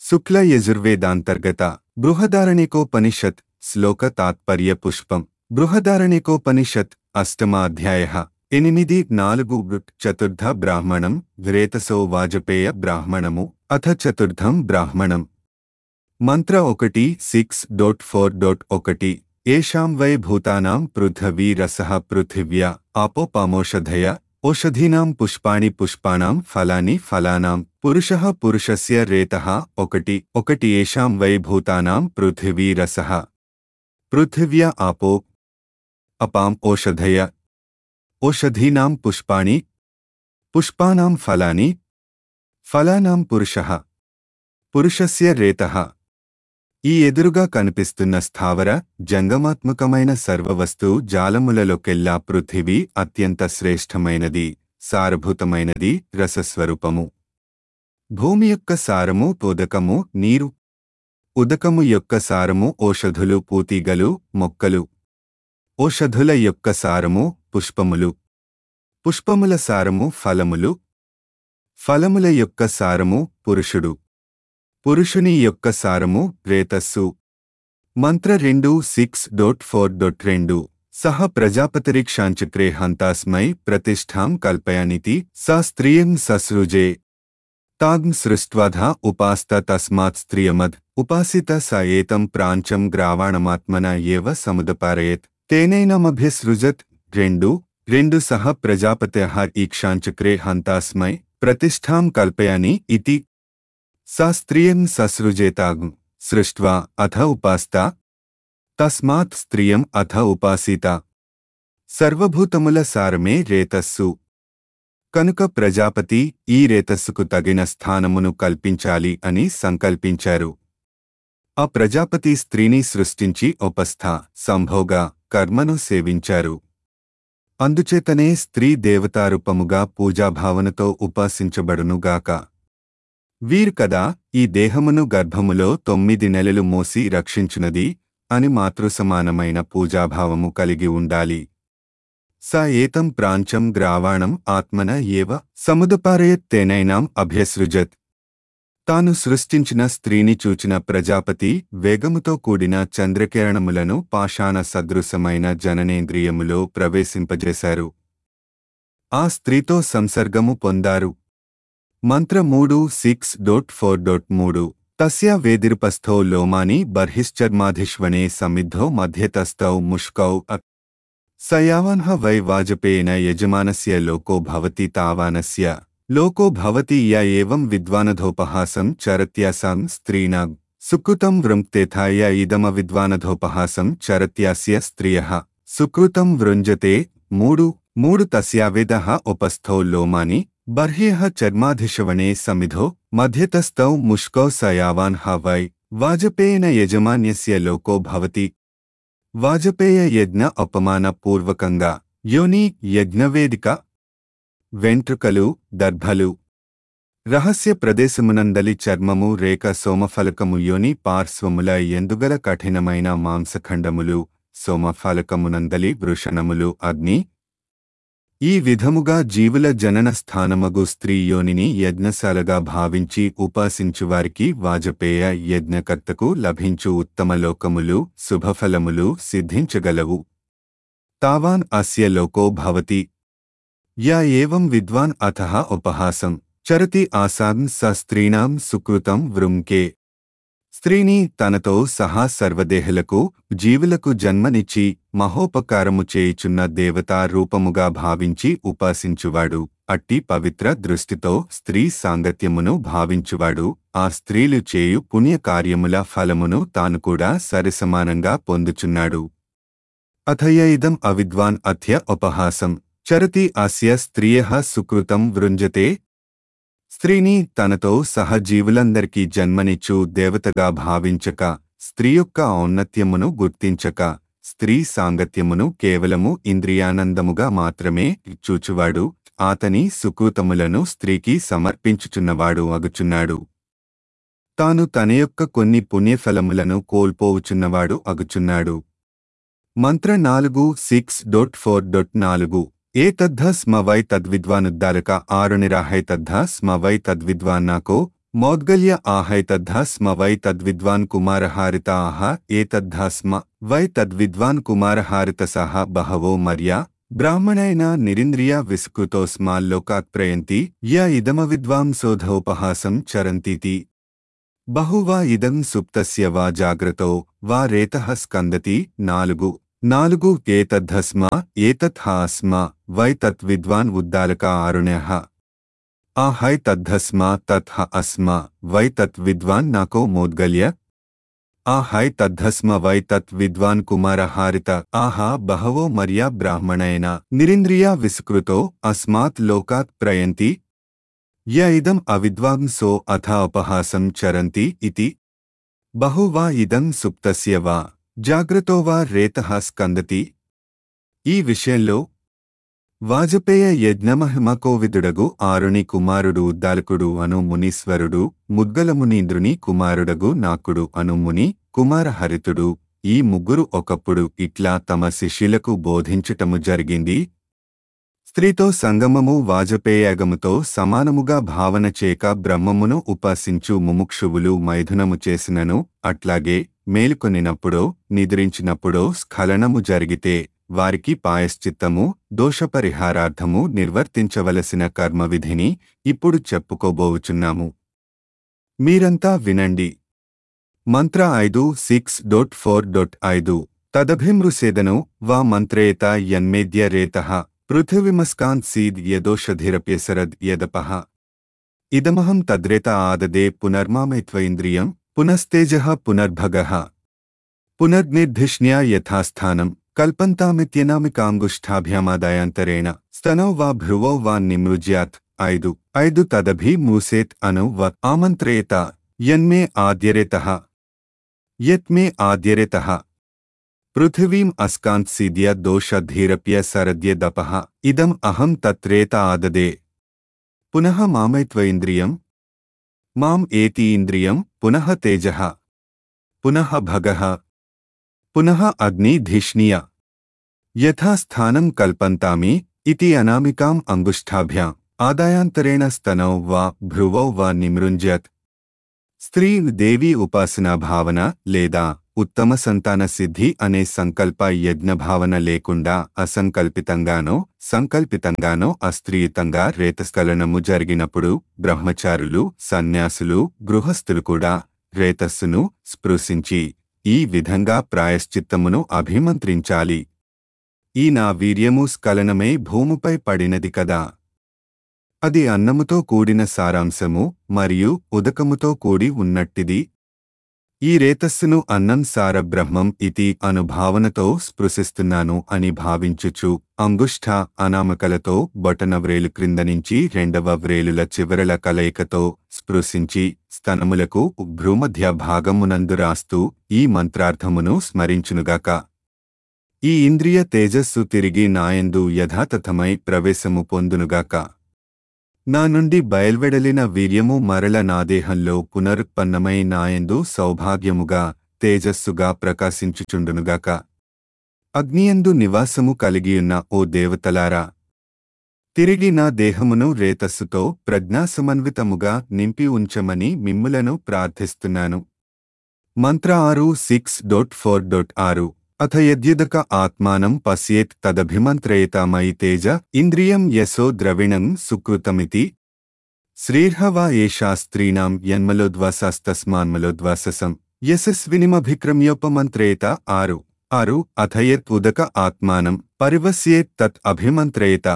శుక్ల యజుర్వేదాంతర్గత బృహదారణికోపనిషత్ శ్లోక తాత్పర్య పుష్పం బృహదారణికోపనిషత్ అష్టమాధ్యాయ ఎనిమిది నాలుగు వృట్ చతుర్థ బ్రాహ్మణం రేతసో వాజపేయ బ్రాహ్మణము అథ చతుర్థం బ్రాహ్మణం మంత్ర ఒకటి సిక్స్ డోట్ ఫోర్ డోట్ ఒకటి ఏషాం వై భూతానాం పృథవీ రసః పృథివ్యా ఆపోపామోషధయ ఓషధీనాం పుష్పాణి పుష్పాణాం ఫలాని ఫలానాం పురుషః పురుషస్య రేతః ఒకటి ఒకటి ఏషాం వై భూతానాం పృథివీ రసః పృథివ్యా ఆపో అపాం ఓషధయ ఓషధీనాం పుష్పాణి పుష్పానాం ఫలాని ఫలానాం పురుషః పురుషస్య రేతః ఈ ఎదురుగా కనిపిస్తున్న స్థావర జంగమాత్మకమైన సర్వవస్తు జాలములలోకెల్లా పృథివీ అత్యంత శ్రేష్టమైనది సారభూతమైనది రసస్వరూపము భూమి యొక్క సారము ఉదకము నీరు ఉదకము యొక్క సారము ఓషధులు పూతీగలు మొక్కలు ఓషధుల యొక్క సారము పుష్పములు పుష్పముల సారము ఫలములు ఫలముల యొక్క సారము పురుషుడు పురుషుని యొక్క సారము రేతస్సు మంత్ర రెండు సిక్స్ డోట్ ఫోర్ డోట్ రెండు సహ ప్రజాపతిరిక్షాంచక్రే హంతాస్మై ప్రతిష్ఠాం కల్పయానితి స స్త్రియం ససృజే తాగ్ం సృష్ట్వాధ ఉపాస్త తస్మాత్ స్త్రియమద్ ఉపాసిత స ఏతం ప్రాంచం గ్రావాణమాత్మన ఏవ సముదపారయత్ తేనైనమభ్యసృజత్ రెండు రెండు సహ ప్రజాపత్య ఈక్షాంచక్రే హంతాస్మై ప్రతిష్ఠాం కల్పయాని ఇతి సా స్త్రియం ససృజేతాగ్ సృష్ట్వా అథ ఉపాస్త తస్మాత్ స్త్రియం అథ ఉపాసీత సర్వభూతముల సారమే రేతస్సు కనుక ప్రజాపతి ఈ రేతస్సుకు తగిన స్థానమును కల్పించాలి అని సంకల్పించారు ఆ ప్రజాపతి స్త్రీని సృష్టించి ఉపస్థ సంభోగ కర్మను సేవించారు అందుచేతనే స్త్రీ దేవతారూపముగా పూజాభావనతో ఉపాసించబడునుగాక వీరు కదా ఈ దేహమును గర్భములో తొమ్మిది నెలలు మోసి రక్షించునది అని మాతృసమానమైన పూజాభావము కలిగి ఉండాలి స ఏతం ప్రాంచం గ్రావాణం ఆత్మన ఏవ సముదపారయత్తేనైనాం అభ్యసృజత్ తాను సృష్టించిన స్త్రీని చూచిన ప్రజాపతి వేగముతో కూడిన చంద్రకిరణములను పాషాణ సదృశమైన జననేంద్రియములో ప్రవేశింపజేశారు ఆ స్త్రీతో సంసర్గము పొందారు మంత్ర మూడు సిక్స్ డోట్ ఫోర్ డోట్ మూడు తస్యా వేదిరుపస్థౌ లోమాని బర్హిశ్చర్మాధిష్వనే సమిద్ధౌ మధ్యతస్థౌ ముష్కౌ సయావన్హ వై వాజపేయన యజమానస్య లోకో భవతి తావానస్య లోకో భవతి య ఏవం విద్వానధోపహాసం చరత్యాసాం స్త్రీణాం సుకృతం వృంక్తేథాయ ఇదమ విద్వానధోపహాసం చరత్యాస్య స్త్రియ సుకృతం వృంజతే మూడు మూడు తస్యావేదః ఉపస్థౌ లోమాని బర్హ్యః చర్మాధిశవనే సమిధో మధ్యతస్థౌ ముష్కౌ సయావాన్ హ వై వాజపేయన యజమాన్యస్య లోకో భవతి వాజపేయ యజ్ఞ అపమాన పూర్వకంగా యోని యజ్ఞవేదిక వెంట్రుకలు దర్భలు రహస్య ప్రదేశమునందలి చర్మము రేఖ సోమఫలకము యోని పార్శ్వముల ఎందుగల కఠినమైన మాంసఖండములు సోమఫలకమునందలి వృషణములు అగ్ని ఈ విధముగా జీవుల జనన స్థానమగు స్త్రీ యోనిని యజ్ఞశాలగా భావించి ఉపాసించువారికి వాజపేయ యజ్ఞకర్తకు లభించు ఉత్తమ లోకములు శుభఫలములు సిద్ధించగలవు తావాన్ అస్య లోకో భవతి యా ఏవం విద్వాన్ అథ ఉపహాసం చరతి ఆసాం స స్త్రీణాం సుకృతం వృంకే స్త్రీని తనతో సహా సర్వదేహులకు జీవులకు జన్మనిచ్చి మహోపకారము చేయుచున్న దేవతా రూపముగా భావించి ఉపాసించువాడు అట్టి పవిత్ర దృష్టితో స్త్రీ సాంగత్యమును భావించువాడు ఆ స్త్రీలు చేయు పుణ్యకార్యముల ఫలమును తాను కూడా సరిసమానంగా పొందుచున్నాడు అథయ ఇదం అవిద్వాన్ అథ్య ఉపహాసం చరతి అస్య స్త్రియ సుకృతం వృంజతే స్త్రీని తనతో సహజీవులందరికీ జన్మనిచ్చు దేవతగా భావించక స్త్రీ యొక్క ఔన్నత్యమును గుర్తించక స్త్రీ సాంగత్యమును కేవలము ఇంద్రియానందముగా మాత్రమే చూచువాడు ఆతని సుకృతములను స్త్రీకి సమర్పించుచున్నవాడు అగుచున్నాడు తాను తన యొక్క కొన్ని పుణ్యఫలములను కోల్పోవుచున్నవాడు అగుచున్నాడు మంత్ర నాలుగు సిక్స్ డొట్ ఫోర్ డొట్ నాలుగు ఏ తద్ధ స్మ వై తద్విద్వానుద్దారక ఆరు నిరాహై తద్ధ స్మ వై తద్విద్వాన్నాకో మౌద్గల్య ఆహైతద్ధ స్మ వై తద్విద్వాన్ కుమారహారిత ఆహ ఏతద్ధ స్మ వై తద్విద్వాన్ కుమారహారిత సహ బహవో మర్యా బ్రాహ్మణైన నిరింద్రియ విస్కృతోస్మాల్లోకాత్ ప్రయంతి య ఇదమ విద్వాంసోధోపహాసం చరంతీతి బహువా ఇదం సుప్తస్య వా జాగ్రతో వా రేతః స్కందతి నాలుగు నాలుగు ఏతద్ధస్మ ఏతత్ హాస్మ వై తత్ విద్వాన్ ఉద్దాలక ఆరుణ్యః ఆ హై తద్ధస్మ తత్ హ అస్మ వై తత్ విద్వాన్ నాకో మోద్గల్య ఆ హై తద్ధస్మ వై తత్ విద్వాన్ కుమారహారిత ఆహా బహవో మర్యా బ్రాహ్మణేన నిరింద్రియా విస్కృతో అస్మాత్ లోకాత్ ప్రయంతి య ఇదం అవిద్వాంసో అథ ఉపహాసం చరంతి ఇతి బహువా ఇదం సుప్తస్య వా జాగ్రతో వా రేతః స్కందతి ఈ విషయంలో వాజపేయ యజ్ఞమహిమకోవిదుడగు ఆరుని కుమారుడు ఉద్దాలకుడు అను మునీశ్వరుడు ముద్గలమునీంద్రుని కుమారుడగు నాకుడు అను ముని కుమారహరితుడు ఈ ముగ్గురు ఒకప్పుడు ఇట్లా తమ శిష్యులకు బోధించటము జరిగింది స్త్రీతో సంగమము వాజపేయాగముతో సమానముగా భావన చేక బ్రహ్మమును ఉపాసించు ముముక్షువులు మైథునము చేసినను అట్లాగే మేలుకొనినప్పుడో నిద్రించినప్పుడో స్ఖలనము జరిగితే వారికి పాయశ్చిత్తము దోషపరిహారార్థము నిర్వర్తించవలసిన కర్మవిధిని ఇప్పుడు చెప్పుకోబోవుచున్నాము మీరంతా వినండి మంత్ర ఐదు సిక్స్ డొట్ ఫోర్ డొట్ ఐదు తదభిమృసేదను వా మంత్రేత యన్మేద్య రేతః పృథివిమస్కాన్ సీద్ యదోషధిరప్యసరద్ యదపః ఇదమహం తద్రేత ఆదదే పునర్మామైత్వైంద్రియం పునస్తేజః పునర్భగః పునర్నిర్ధిష్ణ్యా యథాస్థానం కల్పంతామిత్యనామికాంగుష్ఠాభ్యామాదాయాంతరేణ స్తనౌ వా భ్రువౌ వా నిమృజ్యాత్ ఐదు ఐదు తదభి మూసేత్ అను వ ఆమంత్రేత యన్మే ఆద్యరేతః యత్మే ఆద్యరేతః పృథివీం అస్కాంత్సిద్య దోషధీరప్య సరద్యదపః ఇదం అహం తత్రేత ఆదదే పునః మామైత్వైంద్రియం మాం ఏతి ఇంద్రియం పునః తేజః పునః భగః పునః అగ్నిధిష్ణీయ యథాస్థానం కల్పంతామి ఇతి అనామికాం అంగుష్ఠాభ్యాం ఆదాయాంతరేణ స్తనౌ వా భ్రువౌ వా నిమృంజ్యత్ స్త్రీ దేవీ ఉపాసనా భావన లేదా ఉత్తమ సంతాన సిద్ధి అనే సంకల్ప యజ్ఞ భావన లేకుండా అసంకల్పితంగానో సంకల్పితంగానో అస్త్రీయుతంగా రేతస్ఖలనము జరిగినప్పుడు బ్రహ్మచారులు సన్యాసులు గృహస్థులు కూడా రేతస్సును స్పృశించి ఈ విధంగా ప్రాయశ్చిత్తమును అభిమంత్రించాలి ఈ నా వీర్యము స్ఖలనమై భూమిపై పడినది కదా అది అన్నముతో కూడిన సారాంశము మరియు ఉదకముతో కూడి ఉన్నట్టిది ఈ రేతస్సును అన్నం సార బ్రహ్మం ఇతి అనుభావనతో స్పృశిస్తున్నాను అని భావించుచు అంగుష్ఠ అనామకలతో బొటన వ్రేలు క్రింద నుంచి రెండవ వ్రేలుల చివరల కలయికతో స్పృశించి స్తనములకు భ్రూమధ్య భాగమునందు రాస్తూ ఈ మంత్రార్థమును స్మరించునుగాక ఈ ఇంద్రియ తేజస్సు తిరిగి నాయందు యథాతథమై ప్రవేశము పొందునుగాక నా నుండి బయల్వెడలిన వీర్యము మరల నా దేహంలో పునరుత్పన్నమై నాయందు సౌభాగ్యముగా తేజస్సుగా ప్రకాశించుచుండునుగాక అగ్నియందు నివాసము కలిగియున్న ఓ దేవతలారా తిరిగి నా దేహమును రేతస్సుతో ప్రజ్ఞాసమన్వితముగా నింపి ఉంచమని మిమ్ములను ప్రార్థిస్తున్నాను మంత్ర ఆరు సిక్స్ డొట్ ఫోర్ డొట్ ఆరు అథ యద్యుదక ఆత్మానం పశ్యేత్ తదభిమంత్రయత మయి తేజ ఇంద్రియం యశో ద్రవిణం సుకృతమితి శ్రీర్హవా ఏషా స్త్రీణాం యన్మలోద్వాసాస్తస్మాన్మలోద్వాససం యశస్వినిమభిక్రమ్యోపమంత్రయత ఆరు ఆరు అథయత్ ఉదక ఆత్మానం పరివస్యేత్ తత్ అభిమంత్రయత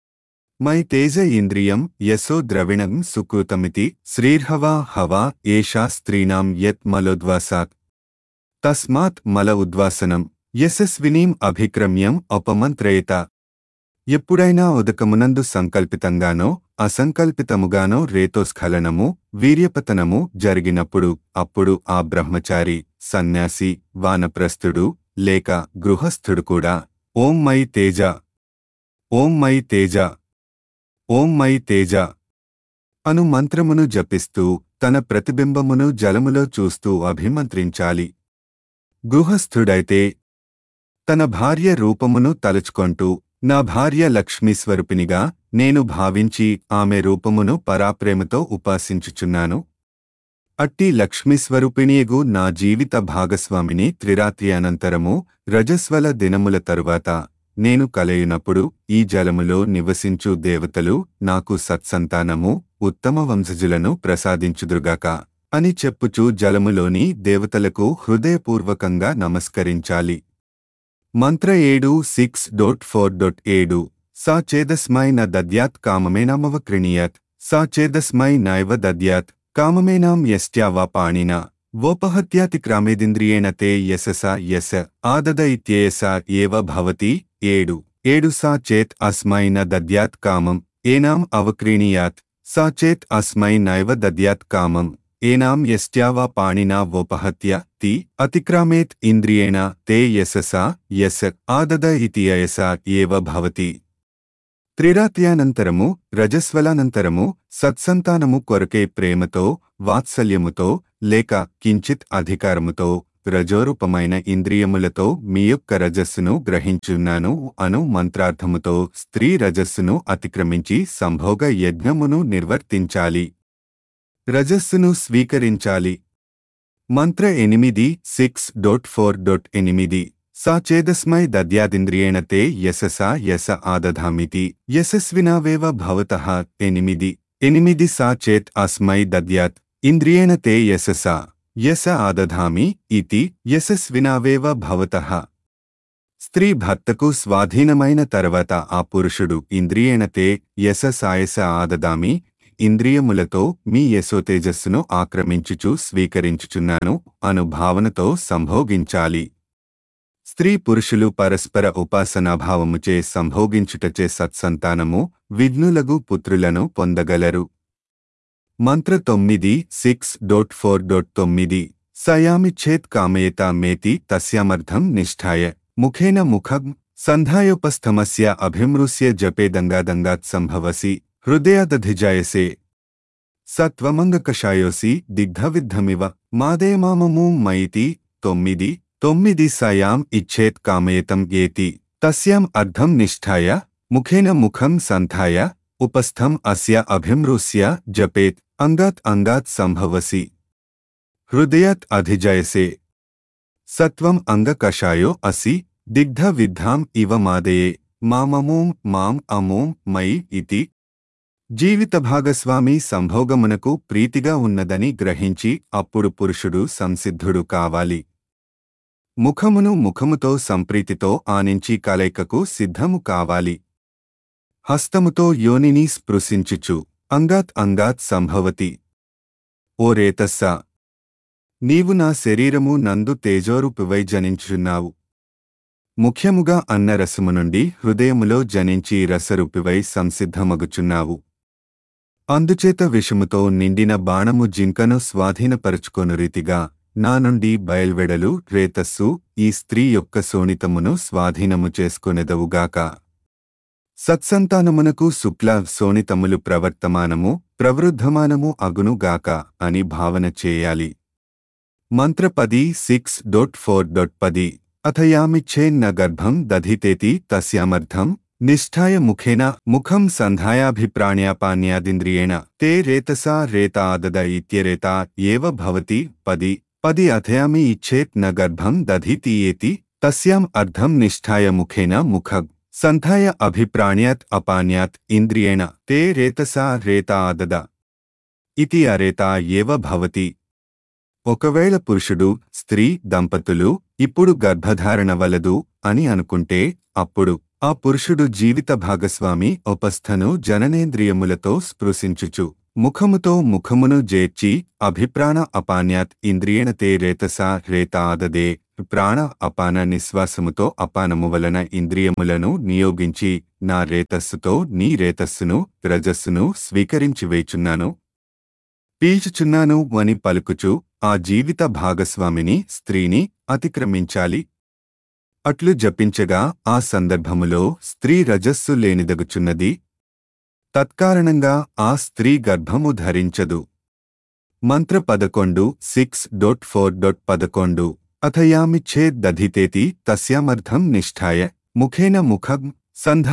మై తేజ ఇంద్రియం యశో ద్రవిణం సుకృతమితి శ్రీర్హవా హవా ఏషా స్త్రీణాం యత్ మలోద్వాసాత్ తస్మాత్ మల ఉద్వాసనం యశస్వినీం అభిక్రమ్యం అపమంత్రయత ఎప్పుడైనా ఉదకమునందు సంకల్పితంగానో అసంకల్పితముగానో రేతోస్ఖలనము వీర్యపతనము జరిగినప్పుడు అప్పుడు ఆ బ్రహ్మచారి సన్యాసి వానప్రస్థుడు లేక గృహస్థుడు కూడా ఓం మై తేజ ఓం మై తేజ ఓం మై తేజ అను మంత్రమును జపిస్తూ తన ప్రతిబింబమును జలములో చూస్తూ అభిమంత్రించాలి గృహస్థుడైతే తన భార్య రూపమును తలుచుకొంటూ నా భార్య లక్ష్మీస్వరూపినిగా నేను భావించి ఆమె రూపమును పరాప్రేమతో ఉపాసించుచున్నాను అట్టి లక్ష్మీస్వరూపిణియగు నా జీవిత భాగస్వామిని త్రిరాత్రి అనంతరము రజస్వల దినముల తరువాత నేను కలయునప్పుడు ఈ జలములో నివసించు దేవతలు నాకు సత్సంతానము ఉత్తమ వంశజులను ప్రసాదించుదురుగాక అని చెప్పుచూ జలములోని దేవతలకు హృదయపూర్వకంగా నమస్కరించాలి మంత్ర ఏడు సిక్స్ డోట్ ఫోర్ డొట్ ఏడు సా చేదస్మై న దద్యాత్ కామమేనామవ కృణీయత్ సా చేదస్మై నైవ దద్యాత్ కామమేనాం యస్త్యావా పాణినా వోపహత్యాతిక్రామేదింద్రియేణ తే యశస యశ ఆదద ఇత్యేయస ఏవ భవతి ఏడు ఏడు సా చేత్ అస్మై న దద్యాత్ కామం ఏనాం అవక్రీణీయాత్ సా చేత్ అస్మై నైవ దద్యాత్ కామం ఏనాం యస్త్యావా పాణినా వోపహత్య తి అతిక్రామేత్ ఇంద్రియేణ తే యశస యశ ఆదద ఇతి యయస ఏవ భవతి త్రిరాత్యానంతరము రజస్వలానంతరము సత్సంతానము కొరకే ప్రేమతో వాత్సల్యముతో లేక కించిత్ అధికారముతో రజోరూపమైన ఇంద్రియములతో మీ యొక్క రజస్సును గ్రహించున్నాను అను మంత్రార్థముతో స్త్రీ రజస్సును అతిక్రమించి సంభోగ యజ్ఞమును నిర్వర్తించాలి రజస్సును స్వీకరించాలి మంత్ర ఎనిమిది సిక్స్ డోట్ ఫోర్ డోట్ ఎనిమిది సా చేదస్మై దద్యాదింద్రియేణ తే యశసా యశ ఆదధామితి యశస్వినావేవ భవతః ఎనిమిది ఎనిమిది సా చేత్ అస్మై దద్యాత్ ఇంద్రియేణ తే యశసా యశ ఆదధామి ఇతి యశస్వినావేవ భవతః స్త్రీ భర్తకు స్వాధీనమైన తర్వాత ఆ పురుషుడు ఇంద్రియేణతే యశ సాయస ఆదదామి ఇంద్రియములతో మీ యశోతేజస్సును ఆక్రమించుచు స్వీకరించుచున్నాను అను భావనతో సంభోగించాలి స్త్రీ పురుషులు పరస్పర ఉపాసనాభావముచే సంభోగించుటచే సత్సంతానము విఘ్నులగు పుత్రులను పొందగలరు మంత్ర తొమ్మిది సిక్స్ డోట్ ఫోర్ డోట్ తొమ్మిది సయామిచ్చేత్ కామయేత మేతి తస్యామర్థం నిష్ఠాయ ముఖేన ముఖం సంధాయోపస్థమస్య అభిమృస్య జపేదంగాదంగాత్ సంభవసి హృదయాదధిజాయసే సత్వమంగకషాయోసి దిగ్ధవిద్ధమివ మాదేమామమూ మయితి తొమ్మిది తొమ్మిది సయాం ఇచ్చేత్ కామయేతం ఏతి తస్యాం అర్థం నిష్ఠాయ ముఖేన ముఖం సంధాయ ఉపస్థం అస్య అభిమృస్య జపేత్ అంగాత్ అంగాత్ సంభవసి హృదయాత్ అధిజయసే సత్వం అంగకషాయో అసి దిగ్ధ విద్ధాం ఇవ మాదయే మామమూం మాం అమూం మయి ఇతి జీవిత భాగస్వామి సంభోగమునకు ప్రీతిగా ఉన్నదని గ్రహించి అప్పుడు పురుషుడు సంసిద్ధుడు కావాలి ముఖమును ముఖముతో సంప్రీతితో ఆనించి కలయికకు సిద్ధము కావాలి హస్తముతో యోనిని స్పృశించుచు అంగాత్ అంగాత్ సంభవతి ఓ రేతస్సా నీవు నా శరీరము నందు తేజోరూపివై జనించున్నావు ముఖ్యముగా అన్న రసము నుండి హృదయములో జనించి రసరూపివై సంసిద్ధమగుచున్నావు అందుచేత విషముతో నిండిన బాణము జింకను స్వాధీనపరుచుకొను రీతిగా నా నుండి బయల్వెడలు రేతస్సు ఈ స్త్రీ యొక్క శోణితమును స్వాధీనము చేసుకొనెదవుగాక సత్సంతానమునకు శుక్ల శోణితములు ప్రవర్తమానము ప్రవృద్ధమానము అగునుగాక అని భావన చేయాలి మంత్ర పది సిక్స్ డొట్ ఫోర్ డొట్ పది అథయామిచ్చేన్న గర్భం దధితేతి తస్యామర్థం నిష్ఠాయ ముఖేన ముఖం సంధాయాభిప్రాణ్యాపాన్యాదింద్రియేణ తే రేతసా రేత ఆదద ఇత్యరేత ఏవ భవతి పది పది అథయామి ఇచ్చేత్ న గర్భం దధితీయేతి తస్యాం అర్థం నిష్ఠాయ ముఖేన ముఖం సంధాయ అభిప్రాణ్యాత్ అపాన్యాత్ ఇంద్రియేణ తే రేతసా రేత ఆదద ఇతి అరేత ఏవ భవతి ఒకవేళ పురుషుడు స్త్రీ దంపతులు ఇప్పుడు గర్భధారణ వలదు అని అనుకుంటే అప్పుడు ఆ పురుషుడు జీవిత భాగస్వామి ఉపస్థను జననేంద్రియములతో స్పృశించుచు ముఖముతో ముఖమును జేర్చి అభిప్రాణ అపాన్యాత్ ఇంద్రియేణ తే రేతసా రేత ఆదదే ప్రాణ అపాన నిశ్వాసముతో అపానము వలన ఇంద్రియములను నియోగించి నా రేతస్సుతో నీ రేతస్సును రజస్సును స్వీకరించి వేచున్నాను పీల్చుచున్నాను అని పలుకుచు ఆ జీవిత భాగస్వామిని స్త్రీని అతిక్రమించాలి అట్లు జపించగా ఆ సందర్భములో స్త్రీ రజస్సు లేనిదగుచున్నది తత్కారణంగా ఆ స్త్రీ గర్భము ధరించదు మంత్ర పదకొండు సిక్స్ డొట్ ఫోర్ డొట్ పదకొండు అథయామిచ్చేద్ దధితేతి తస్యామర్థం నిష్ఠాయ ముఖేన ముఖం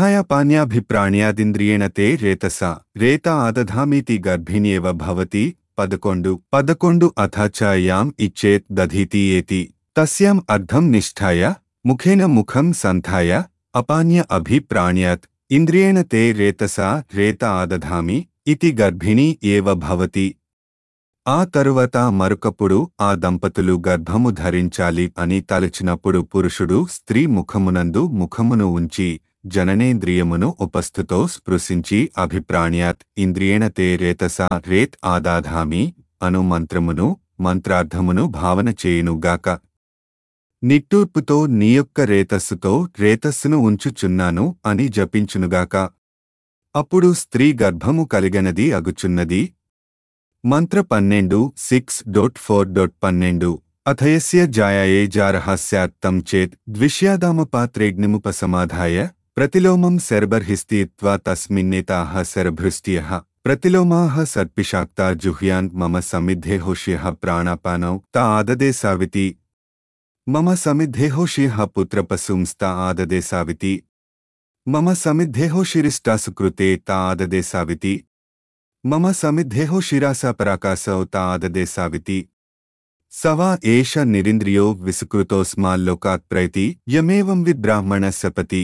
సంధాయపాన్యాభిప్రాణ్యాదింద్రియేణ తే రేతసా రేత ఆదధామీతి గర్భిణ్యేవ భవతి పదకొండు పదకొండు అథ చ యాం ఇచ్చేత్ దధీతి ఏతి తస్యాం అర్ధం నిష్ఠాయ ముఖేన ముఖం సంధాయ అపాన్య అభిప్రాణ్యాత్ ఇంద్రియేణ తే రేతసా రేత ఆదధామి ఇతి గర్భిణీ ఏవ భవతి ఆ తరువాత మరొకప్పుడు ఆ దంపతులు గర్భము ధరించాలి అని తలచినప్పుడు పురుషుడు స్త్రీ ముఖమునందు ముఖమును ఉంచి జననేంద్రియమును ఉపస్థితో స్పృశించి అభిప్రాణ్యాత్ ఇంద్రియేణ తే రేతసా రేత్ ఆదాధామి అను మంత్రమును మంత్రార్థమును భావన చేయునుగాక నిట్టూర్పుతో నీ యొక్క రేతస్సుతో రేతస్సును ఉంచుచున్నాను అని జపించునుగాక అప్పుడు స్త్రీ గర్భము కలిగనది అగుచున్నది మంత్ర పన్నెండు సిక్స్ డొట్ ఫోర్ డొట్ పన్నెండు అథయస్య జాయాయే జారహాస్యాత్తం చేత్ ద్విష్యాదామపాత్రేగ్నిముపసమాధాయ ప్రతిలోమం శరబర్హిస్తీత్వా తస్మిన్నేతాః శరభృష్ట్యః ప్రతిలోమాః సర్పిషాక్తా జుహ్యాన్ మమ సమిద్ధేహోష్యః ప్రాణాపానౌ తా ఆదదే సావితి మమ సమిద్ధేహోషియః పుత్రపశుంస్తా ఆదదే సావితి మమ సమిద్ధేహోషిరిష్టాసు కృతే తా ఆదదే సావితి మమ సమిద్ధేహో శిరాసా పరాకాసౌ తా ఆదదే సావితి సవా ఏష నిరింద్రియో విసుకృతోస్మాల్లోకాత్ ప్రైతి యమేవం విద్బ్రాహ్మణ సపతి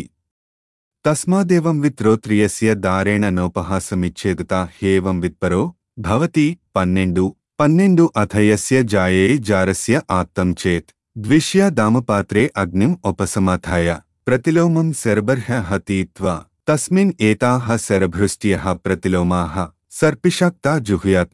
తస్మాదేవం విత్రోత్రియస్య దారేణ నోపహాసమిచ్చేదుత హ్యేవం విత్పరో భవతి పన్నెండు పన్నెండు అథయస్య జాయే జారస్య ఆత్తం చేత్ ద్విష్యా దామపాత్రే అగ్నిం ఉపసమాథాయ ప్రతిలోమం శరబర్హ హతీత్వా తస్మిన్ ఏతాః శరభృష్ట్యః ప్రతిలోమాః సర్పిషాక్తా జుహ్యాత్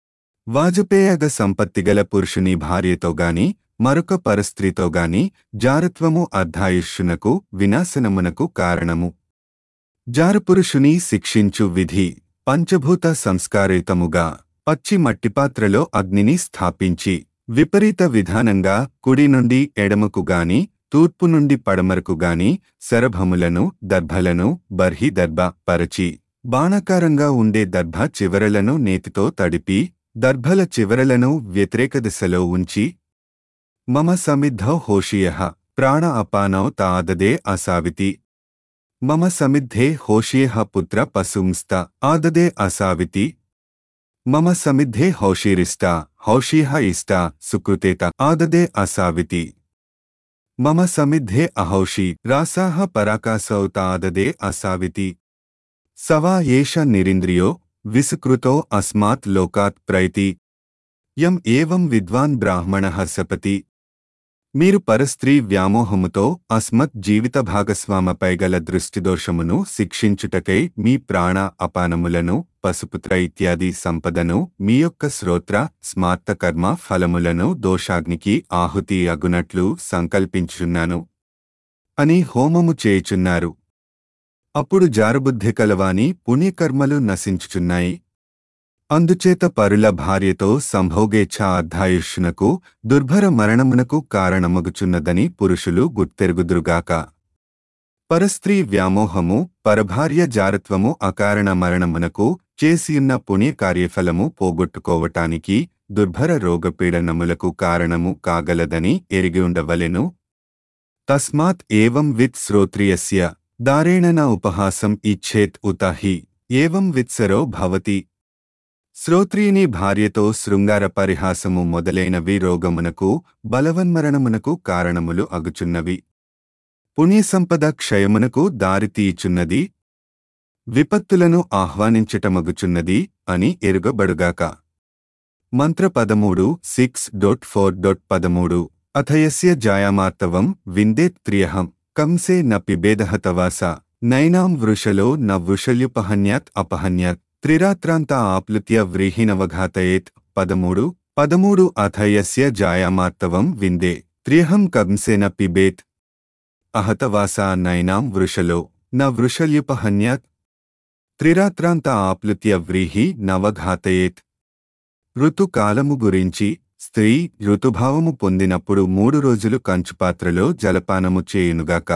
వాజపేయగ సంపత్తిగల పురుషుని భార్యతో గాని మరొక పరస్త్రీతో గాని జారత్వము అర్ధాయుష్యునకు వినాశనమునకు కారణము జారపురుషుని శిక్షించు విధి పంచభూత సంస్కారితముగా పచ్చి మట్టిపాత్రలో అగ్నిని స్థాపించి విపరీత విధానంగా కుడి నుండి ఎడమకు గాని తూర్పు నుండి పడమరకు గాని శరభములను దర్భలను బర్హి దర్భ పరచి బాణాకారంగా ఉండే దర్భ చివరలను నేతితో తడిపి దర్భల చివరలను వ్యతిరేక దిశలో ఉంచి మమ సమిద్ధౌ హోషియ ప్రాణ అపానౌ తాదదే అసావితి మమ సమిద్ధే హోషియ పుత్ర పశుంస్త ఆదదే అసావితి మమ సమిద్ధే హౌషీరిష్ట హౌషీహ ఇష్ట సుకృతేత ఆదదే అసావితి మమ సమిద్ధే అహౌషి రాసాహ పరాకాసౌ తాదదే అసావితి సవా ఏష నిరింద్రియో విసుకృతో అస్మాత్ లోకాత్ ప్రైతి యం ఏవం విద్వాన్ బ్రాహ్మణ సపతి మీరు పరస్త్రీ వ్యామోహముతో అస్మత్ జీవిత భాగస్వామపై గల దృష్టిదోషమును శిక్షించుటకై మీ ప్రాణ అపానములను పశుపుత్ర ఇత్యాది సంపదను మీ యొక్క శ్రోత్ర స్మార్త కర్మ ఫలములను దోషాగ్నికి ఆహుతి అగునట్లు సంకల్పించున్నాను అని హోమము చేయుచున్నారు అప్పుడు జారబుద్ధి కలవాని పుణ్యకర్మలు నశించుచున్నాయి అందుచేత పరుల భార్యతో సంభోగేచ్ఛ అర్ధాయుష్యునకు దుర్భర మరణమునకు కారణమగుచున్నదని పురుషులు గుర్తెరుగుదురుగాక పరస్త్రీ వ్యామోహము పరభార్య జారత్వము అకారణ మరణమునకు చేసియున్న పుణ్య కార్యఫలము పోగొట్టుకోవటానికి దుర్భర రోగపీడనములకు కారణము కాగలదని ఎరిగి ఉండవలెను తస్మాత్ ఏవం విత్ శ్రోత్రియస్య దారేణ న ఉపహాసం ఇచ్చేత్ ఉత హి ఏవం విత్సరో భవతి శ్రోత్రియుని భార్యతో శృంగార పరిహాసము మొదలైనవి రోగమునకు బలవన్మరణమునకు కారణములు అగుచున్నవి పుణ్యసంపద క్షయమునకు దారితీయుచున్నది విపత్తులను ఆహ్వానించటమగుచున్నది అని ఎరుగబడుగాక మంత్ర పదమూడు సిక్స్ డొట్ ఫోర్ డొట్ పదమూడు అథయస్య జాయామార్తవం విందేత్ త్రియహం కంసే న పిబేదః తవాస నైనాం వృషలో న వృషల్యుపహన్యాత్ అపహన్యాత్ త్రిరాత్రాంత ఆప్లుత్య వ్రీహినవఘాతయేత్ పదమూడు పదమూడు అథయస్య జాయామార్తవం విందే త్రియహం కంసేన పిబేత్ అహతవాసా నైనాం వృషలో న వృషల్యుపహన్యాత్ త్రిరాత్రాంత ఆప్లుత్య వ్రీహి నవఘాతయేత్ ఋతుకాలము గురించి స్త్రీ ఋతుభావము పొందినప్పుడు మూడు రోజులు కంచుపాత్రలో జలపానము చేయునుగాక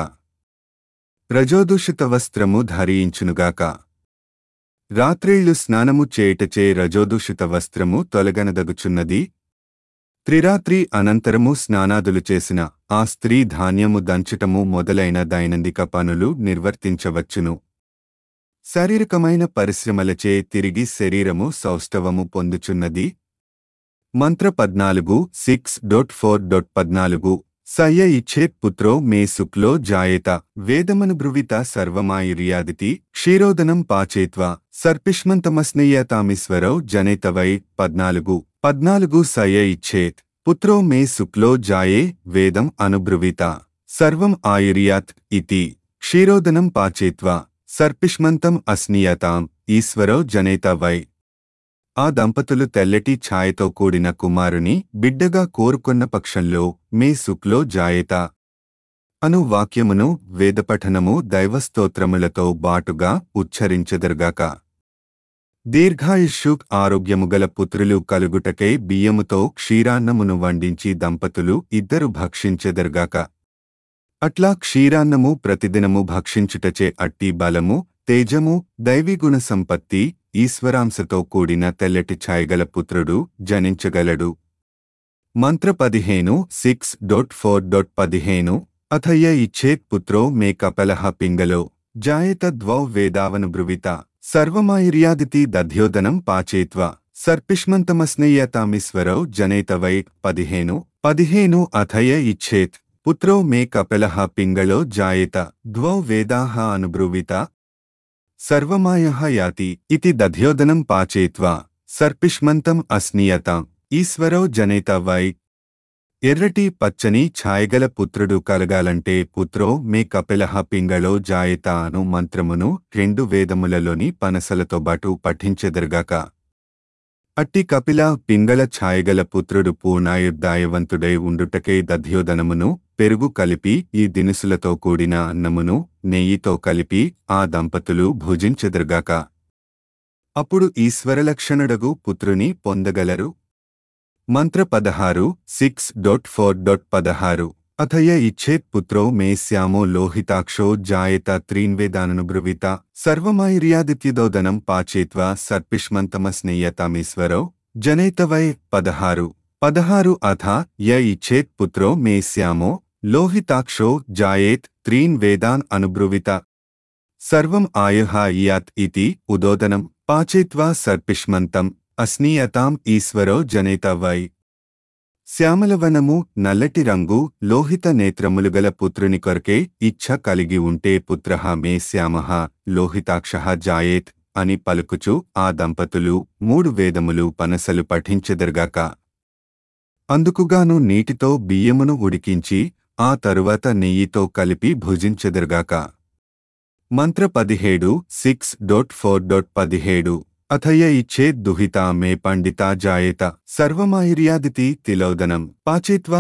రజోదూషిత వస్త్రము ధరించునుగాక రాత్రిళ్లు స్నానము చేయుటచే రజోదూషిత వస్త్రము తొలగనదగుచున్నది త్రిరాత్రి అనంతరము స్నానాదులు చేసిన ఆ స్త్రీ ధాన్యము దంచటము మొదలైన దైనందిక పనులు నిర్వర్తించవచ్చును శారీరకమైన పరిశ్రమలచే తిరిగి శరీరము సౌష్ఠవము పొందుచున్నది మంత్ర పద్నాలుగు సిక్స్ డొట్ ఫోర్ డొట్ పద్నాలుగు సయ ఇచ్చేత్ పుత్రో మే శుక్లో జాయేత వేదమను బ్రువిత సర్వమాయుర్యాదితి క్షీరోదనం పాచేత్వా సర్పిష్మంతమస్నేయతామీశ్వరౌ జనేతవై పద్నాలుగు పద్నాలుగు సయ ఇచ్చేత్ పుత్రో మే శుక్లో జాయే వేదం అనుబ్రువిత సర్వం ఆయుర్యాత్ ఇతి క్షీరోదనం పాచేత్వా సర్పిష్మంతం అస్నీయతాం ఈశ్వరో జనేత వై ఆ దంపతులు తెల్లటి ఛాయతో కూడిన కుమారుని బిడ్డగా కోరుకున్న పక్షంలో మే శుక్లో జాయేత అను వాక్యమును వేదపఠనము దైవస్తోత్రములతో బాటుగా ఉచ్చరించెదరుగాక దీర్ఘాయుష్యు ఆరోగ్యముగల పుత్రులు కలుగుటకై బియ్యముతో క్షీరాన్నమును వండించి దంపతులు ఇద్దరు భక్షించెదరుగాక అట్లా క్షీరాన్నము ప్రతిదినము భక్షించుటచే అట్టి బలము తేజము దైవీగుణ సంపత్తి ఈశ్వరాంశతో కూడిన తెల్లటి ఛాయగల పుత్రుడు జనించగలడు మంత్ర పదిహేను సిక్స్ డొట్ ఫోర్ డొట్ పదిహేను అథయ్య ఇచ్చేత్ పుత్రో మే కపలః పింగలో జాయత ద్వౌ వేదావను బ్రువిత సర్వమాయుర్యాదితి దధ్యోదనం పాచేత్వ సర్పిష్మంతమస్నేయతామీశ్వరౌ జనేతవై పదిహేను పదిహేను అథయ ఇచ్చేత్ పుత్రో మే కపలః పింగళో జాయేత ద్వౌ వేదాః అనుబ్రువిత సర్వమాయః యాతి ఇతి దధ్యోదనం పాచేత్వా సర్పిష్మంతం అస్నీయతాం ఈశ్వరో జనేత వై ఎర్రటి పచ్చని ఛాయగల పుత్రుడు కలగాలంటే పుత్రో మే కపిలహ పింగళో జాయత అను మంత్రమును రెండు వేదములలోని పనసలతో బాటు పఠించెదరుగాక అట్టి కపిల పింగళ ఛాయగల పుత్రుడు పూర్ణాయుర్దాయవంతుడై ఉండుటకై దధ్యోదనమును పెరుగు కలిపి ఈ దినుసులతో కూడిన అన్నమును నెయ్యితో కలిపి ఆ దంపతులు భుజించెదరుగాక అప్పుడు ఈశ్వరలక్షణుడగు పుత్రుని పొందగలరు మంత్ర పదహారు సిక్స్ డొట్ ఫోర్ డొట్ పదహారు అథయ ఇచ్చేత్ పుత్రో మే శ్యామో లోహితాక్షో జాయత త్రీన్వేదానను బ్రువిత సర్వమైర్యాదిత్యదోదనం పాచేత్వా సర్పిష్మంతమస్నేయతామీశ్వరో జనేతవై పదహారు పదహారు అథ య ఇచ్చేత్ పుత్రో మే శ్యామో లోహితాక్షో జాయేత్ త్రీన్ వేదాన్ అనుబ్రువిత సర్వం ఆయుః ఇయాత్ ఇతి ఉదోదనం పాచేత్వా సర్పిష్మంతం అస్నీయతాం ఈశ్వరో జనేత వై శ్యామలవనము నల్లటి రంగు లోహిత నేత్రములు గల పుత్రుని కొరకే ఇచ్ఛ కలిగి ఉంటే పుత్రః మే శ్యామః లోహితాక్షః జాయేత్ అని పలుకుచు ఆ దంపతులు మూడు వేదములు పనసలు పఠించెదరుగాక అందుకుగాను నీటితో బియ్యమును ఉడికించి ఆ తరువాత నెయ్యితో కలిపి భుజించెదరుగాక మంత్ర పదిహేడు సిక్స్ డొట్ ఫోర్ డొట్ పదిహేడు అథయ ఇచ్చే దుహితా మే పండితా జాయేత సర్వమాయుర్యాదితి తిలోదనం పాచిత్వా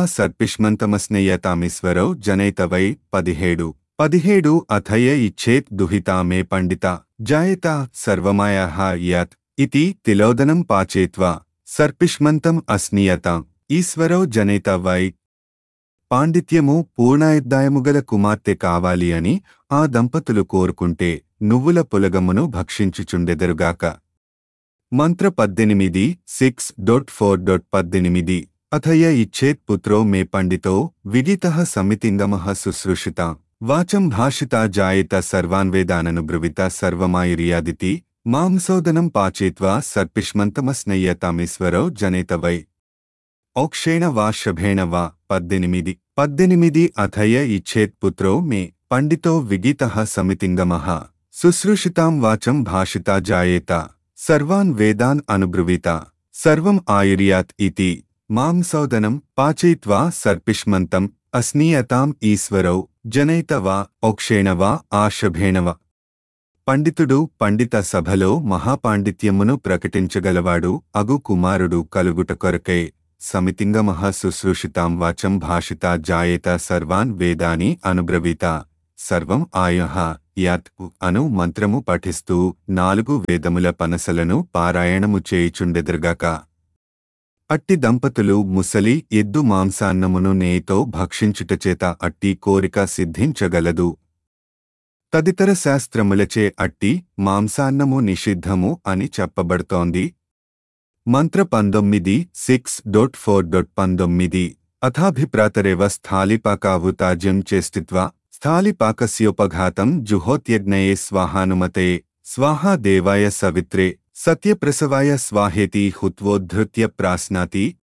సర్పిష్మంతమస్నేయతామీశ్వరౌ జనైతవై పదిహేడు పదిహేడు అథయ ఇచ్చేత్ దుహితా మే పండిత జాయేత సర్వమాయాః యత్ ఇతి తిలోదనం పాచేత్వా సర్పిష్మంతం అస్నీయతాం ఈశ్వరౌ జనేత వై పాండిత్యము పూర్ణాయుర్దాయముగల కుమార్తె కావాలి అని ఆ దంపతులు కోరుకుంటే నువ్వుల పులగమును భక్షించుచుండెదరుగాక మంత్ర పద్దెనిమిది సిక్స్ డొట్ ఫోర్ డొట్ పద్దెనిమిది అథయ ఇచ్చేత్ పుత్రో మే పండితో విదితః సమితింగమః శుశ్రూషిత వాచం భాషితా జాయేత సర్వాన్వేదానను బ్రువిత సర్వమాయుర్యాదితి మాంసోదనం పాచేత్వా సర్పిష్మంతమస్నయ్యతామీశ్వరో జనేత వై ఔక్షేణ వా శభేణ వా పద్దెనిమిది పద్దెనిమిది అథయ ఇచ్చేత్ పుత్రో మే పండితో విగితః సమితింగమః శుశ్రూషితాం వాచం భాషితా జాయేత సర్వాన్ వేదాన్ అనుబ్రువీత సర్వం ఆయుర్యాత్ ఇతి మాంసౌదనం పాచయిత్వా సర్పిష్మంతం అస్నీయతాం ఈశ్వరౌ జనైత వా ఔక్షేణ వా ఆశభేణ వా పండితుడు పండిత సభలో మహాపాండిత్యమును ప్రకటించగలవాడు అగు కుమారుడు కలుగుట కొరకై సమితింగమః శుశ్రూషితాం వాచం భాషితా జాయేత సర్వాన్ వేదాని అనుబ్రవీత సర్వం ఆయుః యత్ అను మంత్రము పఠిస్తూ నాలుగు వేదముల పనసలను పారాయణము చేయుచుండెదరుగాక అట్టి దంపతులు ముసలి ఎద్దు మాంసాన్నమును నేయితో భక్షించుటచేత అట్టి కోరిక సిద్ధించగలదు తదితర శాస్త్రములచే అట్టి మాంసాన్నము నిషిద్ధము అని చెప్పబడుతోంది మంత్ర పంతొమ్మిది సిక్స్ డొట్ ఫోర్ డొట్ పంతొమ్మిది అథాభిప్రాతరేవ స్థాళిపాకావుతాజ్యం చేస్తిత్వా స్థాళిపాకస్యోపఘాతం జుహోత్యజ్ఞయే స్వాహానుమతే స్వాహా దేవాయ సవిత్రే సత్యప్రసవాయ స్వాహేతి హుత్వోద్ధృత్య ప్రాశ్నాతి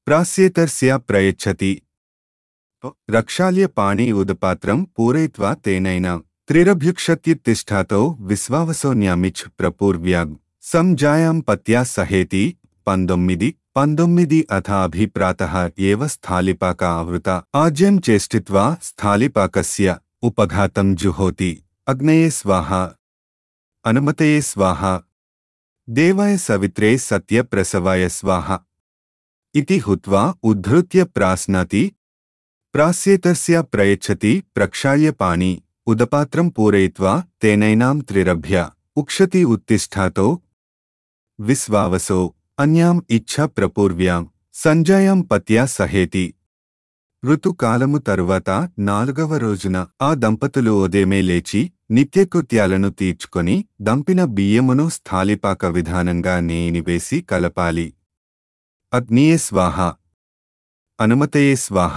ప్రాస్యేతర్స్య ప్రయచ్చతి రక్షాల్య పాణి ఉదపాత్రం పూరయిత్వా తేనైనా త్రిరభ్యుక్షత్యుత్తిష్టాతో విశ్వావసోన్యామిచ్ ప్రపూర్వ్యాగ్ సంజాయాం పత్యా సహేతి పంతొమ్మిది పంతొమ్మిది అథ అభిప్రాత ఏవ స్థాళిపాక ఆవృత ఆజ్యం చేష్టిత్వా స్థాళిపాకస్య ఉపఘాతం జుహోతి అగ్నయే స్వాహ అనుమతయే స్వాహ దేవాయ సవిత్రే సత్య ప్రసవాయ స్వాహ ఇతి హుత్వా ఉద్ధృత్య ప్రాస్నాతి ప్రాస్యేతస్య ప్రయచ్చతి ప్రక్షాళ్య పాణి ఉదపాత్రం పూరయిత్వా తేనైనాం త్రిరభ్య ఉక్షతి ఉత్తిష్టాతో విశ్వావసో అన్యాం ఇచ్ఛ ప్రపూర్వ్యాం సంజాయాం పత్యా సహేతి ఋతుకాలము తరువాత నాలుగవ రోజున ఆ దంపతులు ఉదయమే లేచి నిత్యకృత్యాలను తీర్చుకొని దంపిన బియ్యమును స్థాళిపాక విధానంగా నేనివేసి కలపాలి అగ్నియే స్వాహ అనుమతయే స్వాహ